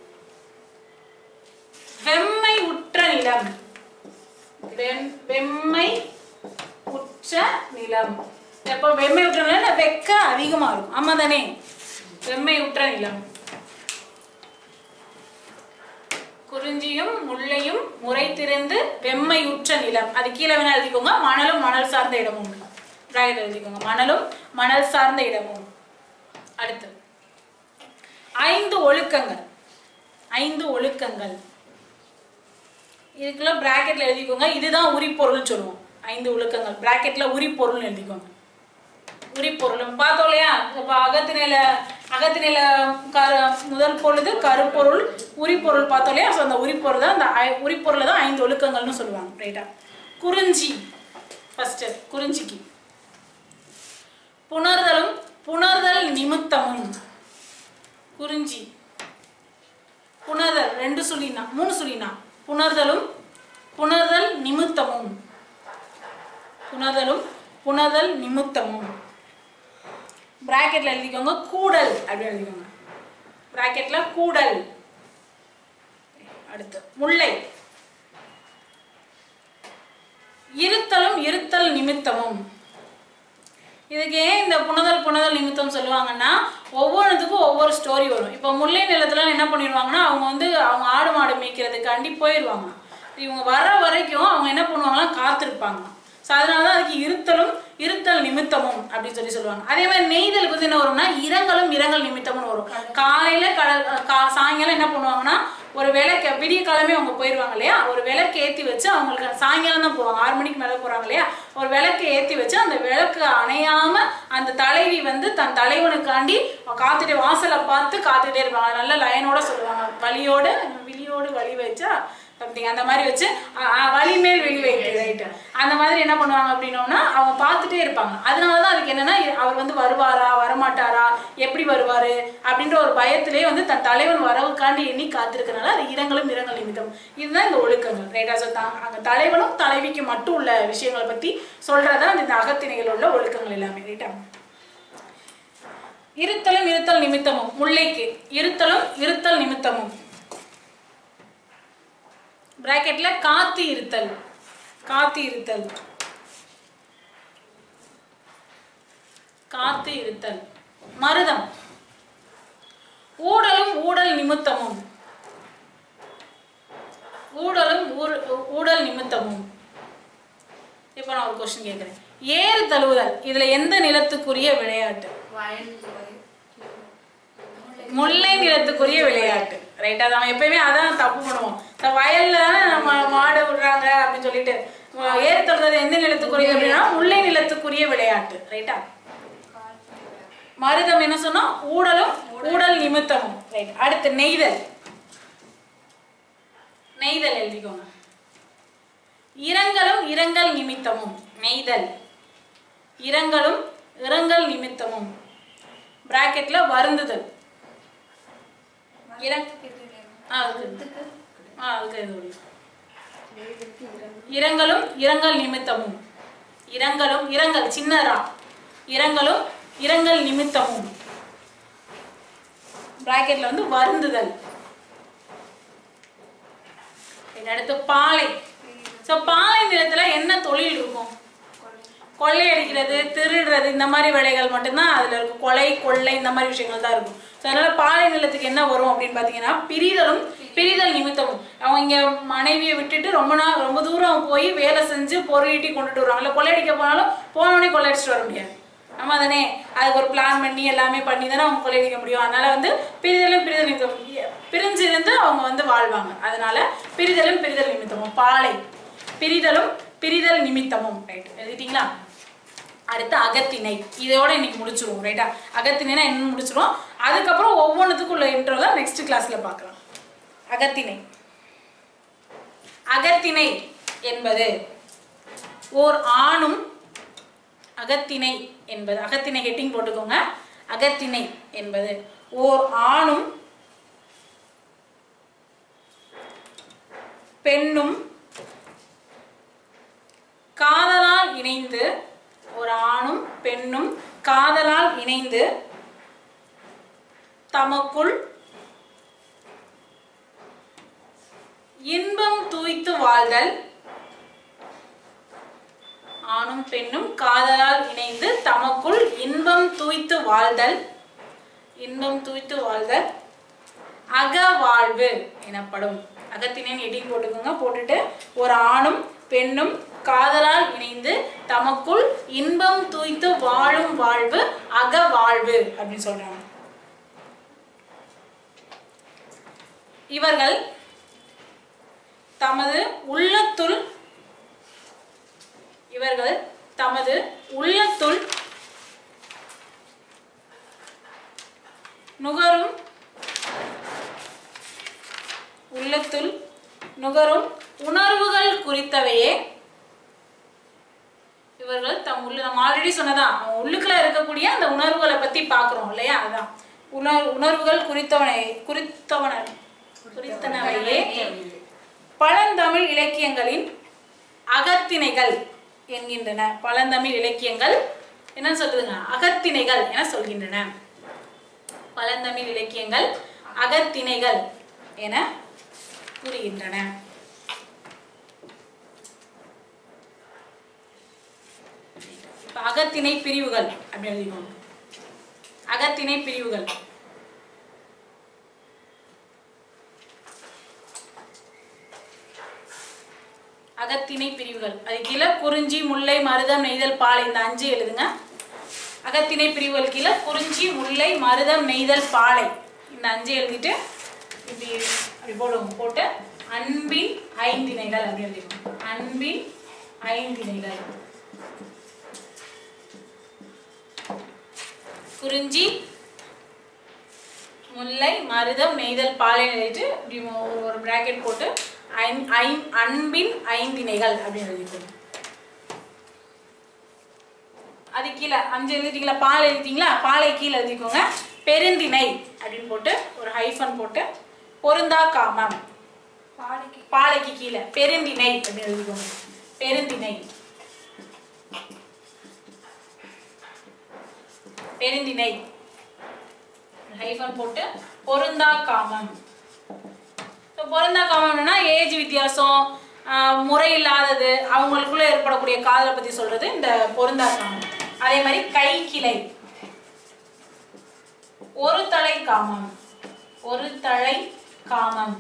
வெம்மை உற்ற நிலம் வெம்- வெம்மை உற்ற நிலம் எப்போ வெம்மை உற்ற நிலம் வெக்க அதிகமா இருக்கும் ஆமா தானே வெம்மை உற்ற நிலம் குறிஞ்சியும் முல்லையும் முறை திறந்து வெம்மை உற்ற நிலம் அது கீழே வேணா எழுதிக்கோங்க மணலும் மணல் சார்ந்த இடமும் பிராக்கெட் எழுதிக்கோங்க மணலும் மணல் சார்ந்த இடமும் அடுத்து ஐந்து ஒழுக்கங்கள் ஐந்து ஒழுக்கங்கள் இதுக்குள்ள பிராக்கெட்ல எழுதிக்கோங்க இதுதான் உரிப்பொருள்னு சொல்லுவோம் ஐந்து ஒழுக்கங்கள் பிராக்கெட்ல உரிப்பொருள்னு எழுதிக்கோங்க உரிப்பொருள் நம்ம பார்த்தோம் இல்லையா இப்போ அகத்திணையில அகத்திணையில கரு முதல் பொழுது கருப்பொருள் உரிப்பொருள் பார்த்தோம் இல்லையா ஸோ அந்த உரிப்பொருள் தான் அந்த ஐ- உரிப்பொருளை தான் ஐந்து ஒழுக்கங்கள்னு சொல்லுவாங்க ரைட்டா குறிஞ்சி ஃபர்ஸ்ட் குறிஞ்சிக்கு புணர்தலும் புணர்தல் நிமித்தமும் குறிஞ்சி புணர்தல் ரெண்டு சொல்லினா மூணு சொல்லினா புணர்தலும் புணர்தல் நிமித்தமும் புணர்தலும் புணர்தல் நிமித்தமும் பிராக்கெட்ல எழுதிக்கோங்க கூடல் அப்படி எழுதிக்கோங்க பிராக்கெட்ல கூடல் அடுத்து முல்லை இருத்தலும் இருத்தல் நிமித்தமும் இதுக்கு ஏன் இந்த புனதல் புனதல் நிமித்தம் சொல்லுவாங்கன்னா ஒவ்வொன்றுத்துக்கும் ஒவ்வொரு ஸ்டோரி வரும் இப்போ முல்லை நிலத்துல என்ன பண்ணிடுவாங்கன்னா அவங்க வந்து அவங்க ஆடு மாடு மேய்க்கிறதுக்காண்டி போயிடுவாங்க இவங்க வர வரைக்கும் அவங்க என்ன பண்ணுவாங்கன்னா காத்திருப்பாங்க ஸோ அதனால தான் அதுக்கு இருத்தலும் இருத்தல் நிமித்தமும் அப்படின்னு சொல்லி சொல்லுவாங்க அதே மாதிரி நெய்தலுக்கு வந்து என்ன வரும்னா இரங்கலும் இரங்கல் நிமித்தமும் வரும் காலையில கடல் கா சாயங்காலம் என்ன பண்ணுவாங்கன்னா ஒரு விளக்கு விடிய காலமே அவங்க போயிடுவாங்க இல்லையா ஒரு விளக்கு ஏற்றி வச்சு அவங்களுக்கு சாயங்காலம் தான் போவாங்க ஆறு மணிக்கு மேலே போகிறாங்க இல்லையா ஒரு விளக்கு ஏற்றி வச்சு அந்த விளக்கு அணையாம அந்த தலைவி வந்து தன் தலைவனுக்காண்டி காத்துட்டே வாசலை பார்த்து காத்துட்டே இருப்பாங்க நல்ல லைனோட சொல்லுவாங்க வலியோட விழியோடு வழி வச்சா சம்திங் அந்த மாதிரி வச்சு அ, அ, வலி மேல் வெளி வைத்து ரைட்டு அந்த மாதிரி என்ன பண்ணுவாங்க அப்படின்னோம்னா அவங்க பார்த்துட்டே இருப்பாங்க அதனால தான் அதுக்கு என்னன்னா இ- அவர் வந்து வருவாரா வரமாட்டாரா எப்படி வருவாரு அப்படின்ற ஒரு பயத்திலே வந்து தன் தலைவன் வரவுக்காண்டி எண்ணி காத்திருக்கனால அது இரங்கலும் இரங்கல் நிமித்தம் இதுதான் இந்த ஒழுக்கங்கள் ரைட்டா ஸோ தான் அங்கே தலைவனும் தலைவிக்கு மட்டும் உள்ள விஷயங்களை பற்றி சொல்றதா இந்த அகத்திணைகள் உள்ள ஒழுக்கங்கள் எல்லாமே ரைட்டா இருத்தலும் இருத்தல் நிமித்தமும் முல்லைக்கு இருத்தலும் இருத்தல் நிமித்தமும் பிராக்கெட்ல காத்து இருத்தல் காத்து இருத்தல் காத்து இருத்தல் மருதம் ஊடலும் ஊடல் நிமித்தமும் ஊடலும் ஊர்- ஊடல் நிமித்தமும் இப்போ நான் ஒரு கொஸ்டின் கேட்குறேன் ஏறு தழுவுதல் இதுல எந்த நிலத்துக்குரிய விளையாட்டு முல்லை நிலத்துக்குரிய விளையாட்டு ரைட்டா நம்ம எப்பயுமே அதான் தப்பு பண்ணுவோம் இந்த வயல்ல தானே நம்ம மாடு விடுறாங்க அப்படின்னு சொல்லிட்டு அஹ் ஏறு தழுவுதல் எந்த நிலத்துக்குரிய அப்படின்னா முல்லை நிலத்துக்குரிய விளையாட்டு ரைட்டா மருதம் என்ன சொன்னோம் ஊடலும் ஊடல் நிமித்தமும் ரைட் அடுத்து நெய்தல் நெய்தல் எழுதிக்கோங்க இரங்கலும் இரங்கல் நிமித்தமும் நெய்தல் இரங்கலும் இரங்கல் நிமித்தமும் பிராக்கெட்ல வருந்துதல் இறங் ஆ அதுக்கு ஆ அதுக்கு இது ஒண்ணு. இரங்கலும் இரங்கல் நிமித்தமும் இரங்கலும் இரங்கல் சின்னரா இரங்கலும் இரங்கல் நிமித்தமும் பிராக்கெட்ல வந்து வருந்துதல் இது அடுத்து பாலை ஸோ பாலை நிலத்துல என்ன தொழில் இருக்கும் கொள்ளையடிக்கிறது திருடுறது இந்த மாதிரி வேலைகள் மட்டும்தான் அதுல இருக்கும் கொலை கொள்ளை இந்த மாதிரி விஷயங்கள் தான் இருக்கும் ஸோ அதனால பாலை நிலத்துக்கு என்ன வரும் அப்படின்னு பார்த்தீங்கன்னா பிரிதலும் பிரிதல் நிமித்தமும் அவங்க இங்க மனைவியை விட்டுட்டு ரொம்ப நாள் ரொம்ப தூரம் போய் வேலை செஞ்சு பொருளீட்டி கொண்டுட்டு வருவாங்க இல்லை கொள்ளையடிக்க போனாலும் போனோடனே கொள்ளையடிச்சிட்டு வர முடியாது ஆமா தானே அதுக்கு ஒரு பிளான் பண்ணி எல்லாமே பண்ணி தானே அவங்க கொள்ளையடிக்க முடியும் அதனால வந்து பிரிதலும் பிரிதல் நிமித்தம் பிரிஞ்சு இருந்து அவங்க வந்து வாழ்வாங்க அதனால பிரிதலும் பிரிதல் நிமித்தமும் பாலை பிரிதலும் பிரிதல் நிமித்தமும் ரைட் எழுதிட்டீங்களா அடுத்து அகத்திணை இதோட இன்னைக்கு முடிச்சிருவோம் ரைட்டா அகத்திணைனா என்ன முடிச்சிருவோம் அதுக்கப்புறம் ஒவ்வொன்றுத்துக்கும் உள்ள இன்ட்ரோ தான் நெக்ஸ்ட் கிளாஸ்ல பார்க்கலாம் அகத்திணை அகத்திணை என்பது ஓர் ஆணும் அகத்திணை என்பது அகத்திணை ஹெட்டிங் போட்டுக்கோங்க அகத்திணை என்பது ஓர் ஆணும் பெண்ணும் காதலால் இணைந்து ஒரு ஆணும் பெண்ணும் காதலால் இணைந்து தமக்குள் இன்பம் தூய்த்து வாழ்தல் ஆணும் பெண்ணும் காதலால் இணைந்து தமக்குள் இன்பம் தூய்த்து வாழ்தல் இன்பம் தூய்த்து வாழ்தல் அகவாழ்வு எனப்படும் அகத்தினேன் எடிங் போட்டுக்கோங்க போட்டுட்டு ஒரு ஆணும் பெண்ணும் காதலால் இணைந்து தமக்குள் இன்பம் தூய்த்து வாழும் வாழ்வு அகவாழ்வு அப்படின்னு சொல்றாங்க இவர்கள் தமது உள்ளத்துள் இவர்கள் தமது உள்ளத்துள் நுகரும் உள்ளத்துள் நுகரும் உணர்வுகள் குறித்தவையே இவர்கள் தம் உள்ள நம்ம ஆல்ரெடி சொன்னதான் அவன் உள்ளுக்குள்ள இருக்கக்கூடிய அந்த உணர்வுகளை பத்தி பார்க்கிறோம் இல்லையா அதான் உணர் உணர்வுகள் குறித்தவனை குறித்தவன குறித்தனவையே பழந்தமிழ் இலக்கியங்களின் அகத்திணைகள் என்கின்றன பழந்தமிழ் இலக்கியங்கள் என்ன சொல்லுதுங்க அகத்திணைகள் என சொல்கின்றன பழந்தமிழ் இலக்கியங்கள் அகத்திணைகள் என கூறுகின்றன இப்ப அகத்திணை பிரிவுகள் அப்படின்னு எழுதிக்கோங்க அகத்திணை பிரிவுகள் அகத்திணை பிரிவுகள் அது கீழே குறிஞ்சி முல்லை மருதம் நெய்தல் பாலை இந்த அஞ்சு எழுதுங்க அகத்திணை பிரிவுகள் கீழே குறிஞ்சி முல்லை மருதம் நெய்தல் பாலை இந்த அஞ்சு எழுதிட்டு இப்படி அப்படி போடுவோம் போட்டு அன்பின் ஐந்திணைகள் அப்படி எழுதிக்கோங்க அன்பின் ஐந்திணைகள் குறிஞ்சி முல்லை மருதம் நெய்தல் பாலை எழுதிட்டு இப்படி ஒரு ஒரு பிராக்கெட் போட்டு ஐந் ஐந் அன்பின் ஐந்திணைகள் அப்படின்னு எழுதிக்கணும் அது கீழே அஞ்சு எழுதிட்டீங்களா பால் எழுதிட்டீங்களா பாலை கீழே எழுதிக்கோங்க பெருந்திணை அப்படின்னு போட்டு ஒரு ஹைஃபன் போட்டு பொருந்தா காமம் பாலைக்கு பாலைக்கு கீழே பெருந்திணை அப்படின்னு எழுதிக்கோங்க பெருந்திணை பெருந்திணை ஹைஃபன் போட்டு பொருந்தா காமம் ஸோ பொருந்தா காமம்னா ஏஜ் வித்தியாசம் ஆஹ், முறை இல்லாதது அவங்களுக்குள்ள ஏற்படக்கூடிய காதலை பத்தி சொல்றது இந்த பொருந்தா காமம் அதே மாதிரி கை கிளை ஒரு தலை காமம் ஒரு தலை காமம்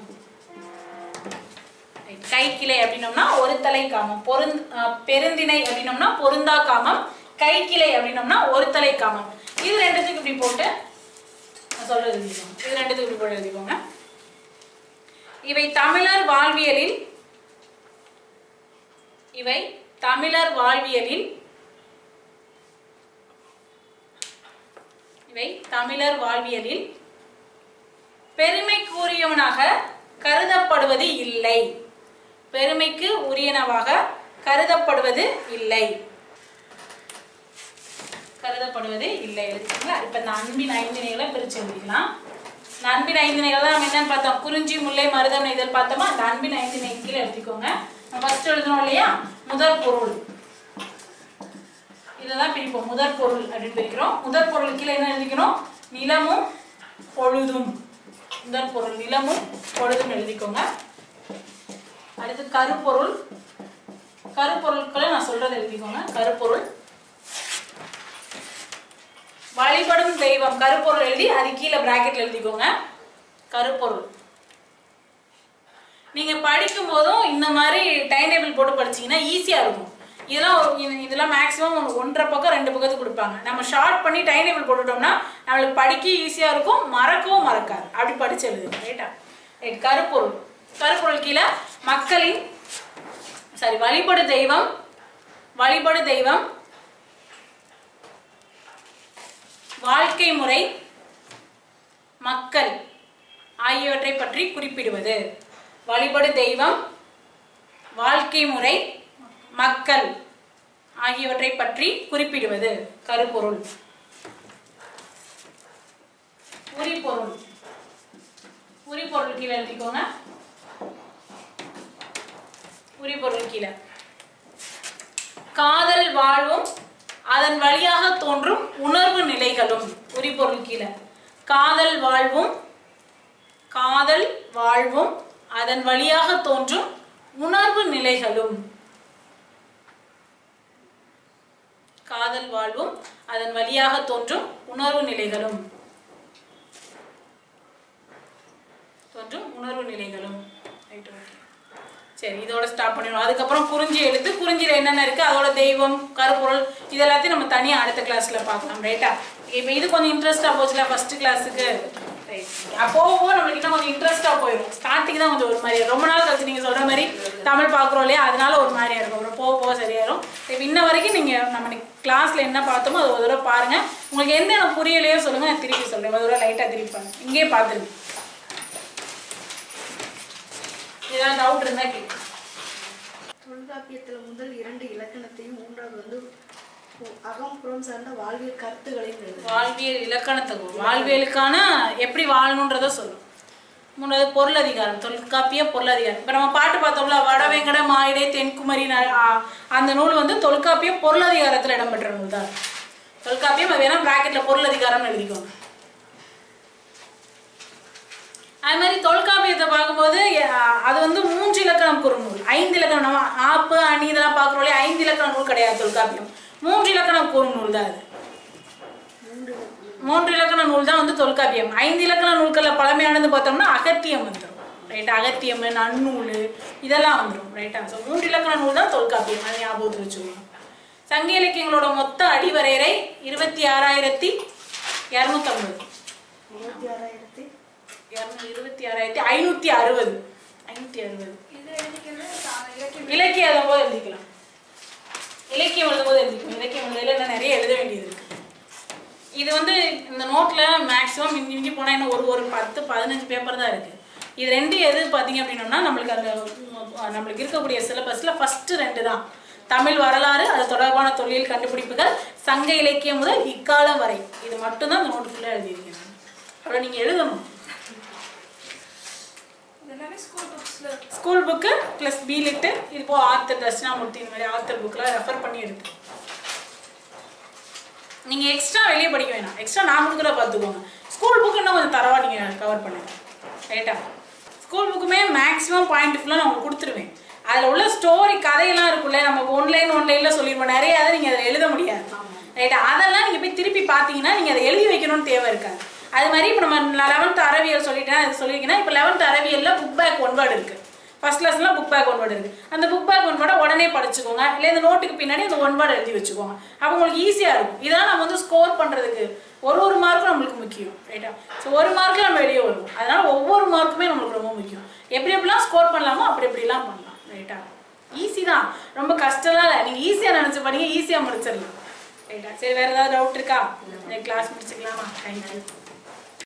கை கிளை அப்படின்னோம்னா ஒரு தலை காமம் பொருந் அஹ் பெருந்திணை அப்படின்னோம்னா பொருந்தா காமம் கை கிளை அப்படின்னோம்னா ஒரு தலை காமம் இது ரெண்டுத்துக்கு இப்படி போட்டு நான் சொல்றது எழுதிக்கோங்க இது ரெண்டுத்துக்கு இப்படி போட்டு எழுதிக்கோங்க இவை தமிழர் வாழ்வியலில் இவை தமிழர் வாழ்வியலில் இவை தமிழர் வாழ்வியலில் பெருமைக்குரியவனாக கருதப்படுவது இல்லை பெருமைக்கு உரியனவாக கருதப்படுவது இல்லை கருதப்படுவது இல்லை எழுதிக்கோங்க இப்ப இந்த அன்பின் ஐந்தினைகளை பிரிச்சு எழுதிக்கலாம் இந்த அன்பின் ஐந்தினைகள் தான் நம்ம என்னன்னு பார்த்தோம் குறிஞ்சி முல்லை மருதம் இதழ் பார்த்தோமா அந்த அன்பின் ஐந்தினை கீழே எழுதிக்கோங்க நம்ம ஃபர்ஸ்ட் எழுதணும் இல்லையா முதல் பொருள் இதெல்லாம் பிரிப்போம் முதற் பொருள் அப்படின்னு பிரிக்கிறோம் முதற் பொருள் கீழே என்ன எழுதிக்கணும் நிலமும் பொழுதும் முதற் பொருள் நிலமும் பொழுதும் எழுதிக்கோங்க அடுத்து கருப்பொருள் கருப்பொருட்களை நான் சொல்றதை எழுதிக்கோங்க கருப்பொருள் வழிபடும் தெய்வம் கருப்பொருள் எழுதி அது கீழே பிராக்கெட்ல எழுதிக்கோங்க கருப்பொருள் நீங்க படிக்கும் போதும் இந்த மாதிரி டைம் டேபிள் போட்டு படிச்சீங்கன்னா ஈஸியா இருக்கும் இதெல்லாம் ஒரு- இது- இதெல்லாம் மேக்ஸிமம் ஒன்றரை பக்கம் ரெண்டு பக்கத்துக்கு கொடுப்பாங்க நம்ம ஷார்ட் பண்ணி டைம் டேபிள் போட்டுட்டோம்னா நம்மளுக்கு படிக்க ஈஸியா இருக்கும் மறக்கவும் மறக்காது அப்படி படிச்சு எழுதுங்க ரைட்டா ரைட் கருப்பொருள் கருப்பொருள் கீழே மக்களின் சாரி வழிபடு தெய்வம் வழிபடு தெய்வம் வாழ்க்கை முறை மக்கள் ஆகியவற்றை பற்றி குறிப்பிடுவது வழிபடு தெய்வம் வாழ்க்கை முறை மக்கள் ஆகியவற்றை பற்றி குறிப்பிடுவது கருப்பொருள் உரிபொருள் உரிபொருள் கீழே எழுதிக்கோங்க உரிபொருள் கீழே காதல் வாழ்வும் அதன் வழியாக தோன்றும் உணர்வு நிலைகளும் உரிபொருள் கீழே காதல் வாழ்வும் காதல் வாழ்வும் அதன் வழியாக தோன்றும் உணர்வு நிலைகளும் காதல் வாழ்வும் அதன் வழியாக தோன்றும் உணர்வு நிலைகளும் தோன்றும் உணர்வு நிலைகளும் Right, okay. சரி இதோட ஸ்டாப் பண்ணிடுவோம் அதுக்கப்புறம் குறிஞ்சி எழுத்து குறிஞ்சியில் என்னென்ன இருக்கு அதோட தெய்வம் கருப்பொருள் இது எல்லாத்தையும் நம்ம தனியாக அடுத்த கிளாஸ்ல பார்க்கலாம் ரைட்டா இப்போ இது கொஞ்சம் இன்ட்ரெஸ்டாக போச்சுல ஃபர்ஸ்ட் கிளாஸுக்கு அப்போ போக நம்மளுக்கு இன்னும் கொஞ்சம் இன்ட்ரெஸ்டாக போயிடும் ஸ்டார்டிங் தான் கொஞ்சம் ஒரு மாதிரி ரொம்ப நாள் கழிச்சு நீங்கள் சொல்கிற மாதிரி தமிழ் பார்க்குறோம் இல்லையா அதனால ஒரு மாதிரியா இருக்கும் அப்புறம் போக போக சரியாயிரும் இப்போ இன்ன வரைக்கும் நீங்கள் நம்ம கிளாஸில் என்ன பார்த்தோமோ அதை ஒரு தடவை பாருங்க உங்களுக்கு எந்த எனக்கு புரியலையோ சொல்லுங்க நான் திருப்பி சொல்கிறேன் ஒரு தடவை லைட்டாக திருப்பி பாருங்க இங்கேயே பார்த்துருங்க ஏதாவது டவுட் இருந்தா கேட்கு தொல்காப்பியத்துல முதல் இரண்டு இலக்கணத்தையும் மூன்றாவது வந்து பு- அகம் புறம் சார்ந்த வாழ்வியல் கருத்துக்களையும் எழுது வாழ்வியல் இலக்கணத்தை வாழ்வியலுக்கான எப்படி வாழணுன்றத சொல்லும் மூணாவது பொருளதிகாரம் தொல்காப்பிய பொருளதிகாரம் இப்போ நம்ம பாட்டு பார்த்தோம்ல வடவேங்கட மாயிடை தென்குமரி ந- ஆ, அந்த நூல் வந்து தொல்காப்பிய பொருளதிகாரத்தில் இடம்பெற்ற நூல் தான் தொல்காப்பியம் அது வேணா பிராக்கெட்ல பொருளதிகாரம்னு எழுதிக்கோங்க அது மாதிரி தொல்காப்பியத்தை பார்க்கும்போது அஹ், அது வந்து மூன்று இலக்கணம் கூறும் நூல் ஐந்து இலக்கணம் நம்ம ஆப்பு அணி இதெல்லாம் பார்க்குறோம் இல்லையா ஐந்து இலக்கண நூல் கிடையாது தொல்காப்பியம் மூன்று இலக்கணம் கூறும் நூல் தான் அது மூன்று மூன்று இலக்கண நூல் தான் வந்து தொல்காப்பியம் ஐந்து இலக்கண நூல்களில் பழமையானது பார்த்தோம்னா அகத்தியம் வந்துடும் ரைட் அகத்தியம் நன்னூல் இதெல்லாம் வந்துடும் ரைட்டா ஸோ மூன்று இலக்கண நூல் தான் தொல்காப்பியம் அதை ஞாபகத்தில் வச்சுக்கணும் சங்க இலக்கியங்களோட மொத்த அடிவரையறை இருபத்தி ஆறாயிரத்தி இரநூத்தம்பது இருபத்தி ஆறாயிரத்தி இரநூ இருபத்தி ஆறாயிரத்தி ஐநூற்றி அறுபது ஐநூற்றி அறுபது இது எழுதிக்கிறது சா- இலக்கியம் இலக்கியம் எழுதும் போது எழுதிக்கலாம் இலக்கியம் எழுதும் போது எழுதிக்கலாம் இலக்கியம் எழுதுல இன்னும் நிறைய எழுத வேண்டியது இருக்கு இது வந்து இந்த நோட்ல மேக்ஸிமம் மிஞ்சி மிஞ்சி போனால் இன்னும் ஒரு ஒரு பத்து பதினஞ்சு பேப்பர் தான் இருக்கு இது ரெண்டு எது பார்த்தீங்க அப்படின்னோம்னா நம்மளுக்கு அந்த உம், நம்மளுக்கு இருக்கக்கூடிய சிலபஸ்ல ஃபர்ஸ்ட் ரெண்டு தான் தமிழ் வரலாறு அது தொடர்பான தொழில் கண்டுபிடிப்புகள் சங்க இலக்கியம் முதல் இக்காலம் வரை இது மட்டும்தான் இந்த நோட்டு ஃபுல்லாக எழுதியிருக்கேன் நான். அப்புறம் நீங்க எழுதணும் இது எல்லாமே ஸ்கூல் புக்ஸ்ல இருக்கு school book plus B Litt இது போ ஆத்தர் தர்ஷனாமூர்த்தி இந்த மாதிரி ஆத்தர் புக்கெலாம் ரெஃபர் பண்ணி எடுத்து நீங்கள் எக்ஸ்ட்ரா வெளியே படிக்க வேணாம் எக்ஸ்ட்ரா நான் கொடுக்குற பார்த்துக்கோங்க ஸ்கூல் புக்கு இன்னும் கொஞ்சம் தரவா நீங்கள் கவர் பண்ணுங்க ரைட்டா ஸ்கூல் புக்குமே மேக்ஸிமம் பாயிண்ட் ஃபுல்லாக நான் உங்களுக்கு கொடுத்துருவேன் அதில் உள்ள ஸ்டோரி கதையெல்லாம் இருக்குல்ல நம்ம ஒன்லைன் ஒன்லைனில் சொல்லிடுவோம் நிறைய அதை நீங்கள் அதை எழுத முடியாது ரைட்டா அதெல்லாம் நீங்கள் போய் திருப்பி பார்த்தீங்கன்னா நீங்கள் அதை எழுதி வைக்கணும்னு தேவை இருக்காது அது மாதிரி இப்போ நம்ம லெவன்த் அறிவியல் சொல்லிட்டேன் அது சொல்லியிருக்கேன்னா இப்போ லெவன்த் அறிவியலில் புக் பேக் ஒன் வேர்டு இருக்குது ஃபர்ஸ்ட் கிளாஸ்லாம் புக் பேக் ஒன் வேர்டு இருக்குது அந்த புக் பேக் ஒன் வேர்டை உடனே படிச்சுக்கோங்க இல்லை இந்த நோட்டுக்கு பின்னாடி அந்த ஒன் வேர்டு எழுதி வச்சுக்கோங்க அப்போ உங்களுக்கு ஈஸியாக இருக்கும் இதெல்லாம் நம்ம வந்து ஸ்கோர் பண்ணுறதுக்கு ஒரு ஒரு மார்க்கும் நம்மளுக்கு முக்கியம் ரைட்டா ஸோ ஒரு மார்க்கில் நம்ம வெளியே வருவோம் அதனால ஒவ்வொரு மார்க்குமே நம்மளுக்கு ரொம்ப முக்கியம் எப்படி எப்படிலாம் ஸ்கோர் பண்ணலாமோ அப்படி எப்படிலாம் பண்ணலாம் ரைட்டா ஈஸி தான் ரொம்ப கஷ்டம்லாம் இல்லை நீங்கள் ஈஸியாக நினச்சி பண்ணீங்க ஈஸியாக முடிச்சிடலாம் ரைட்டா சரி வேறு ஏதாவது டவுட் இருக்கா கிளாஸ் முடிச்சுக்கலாமா தேங்க்யூ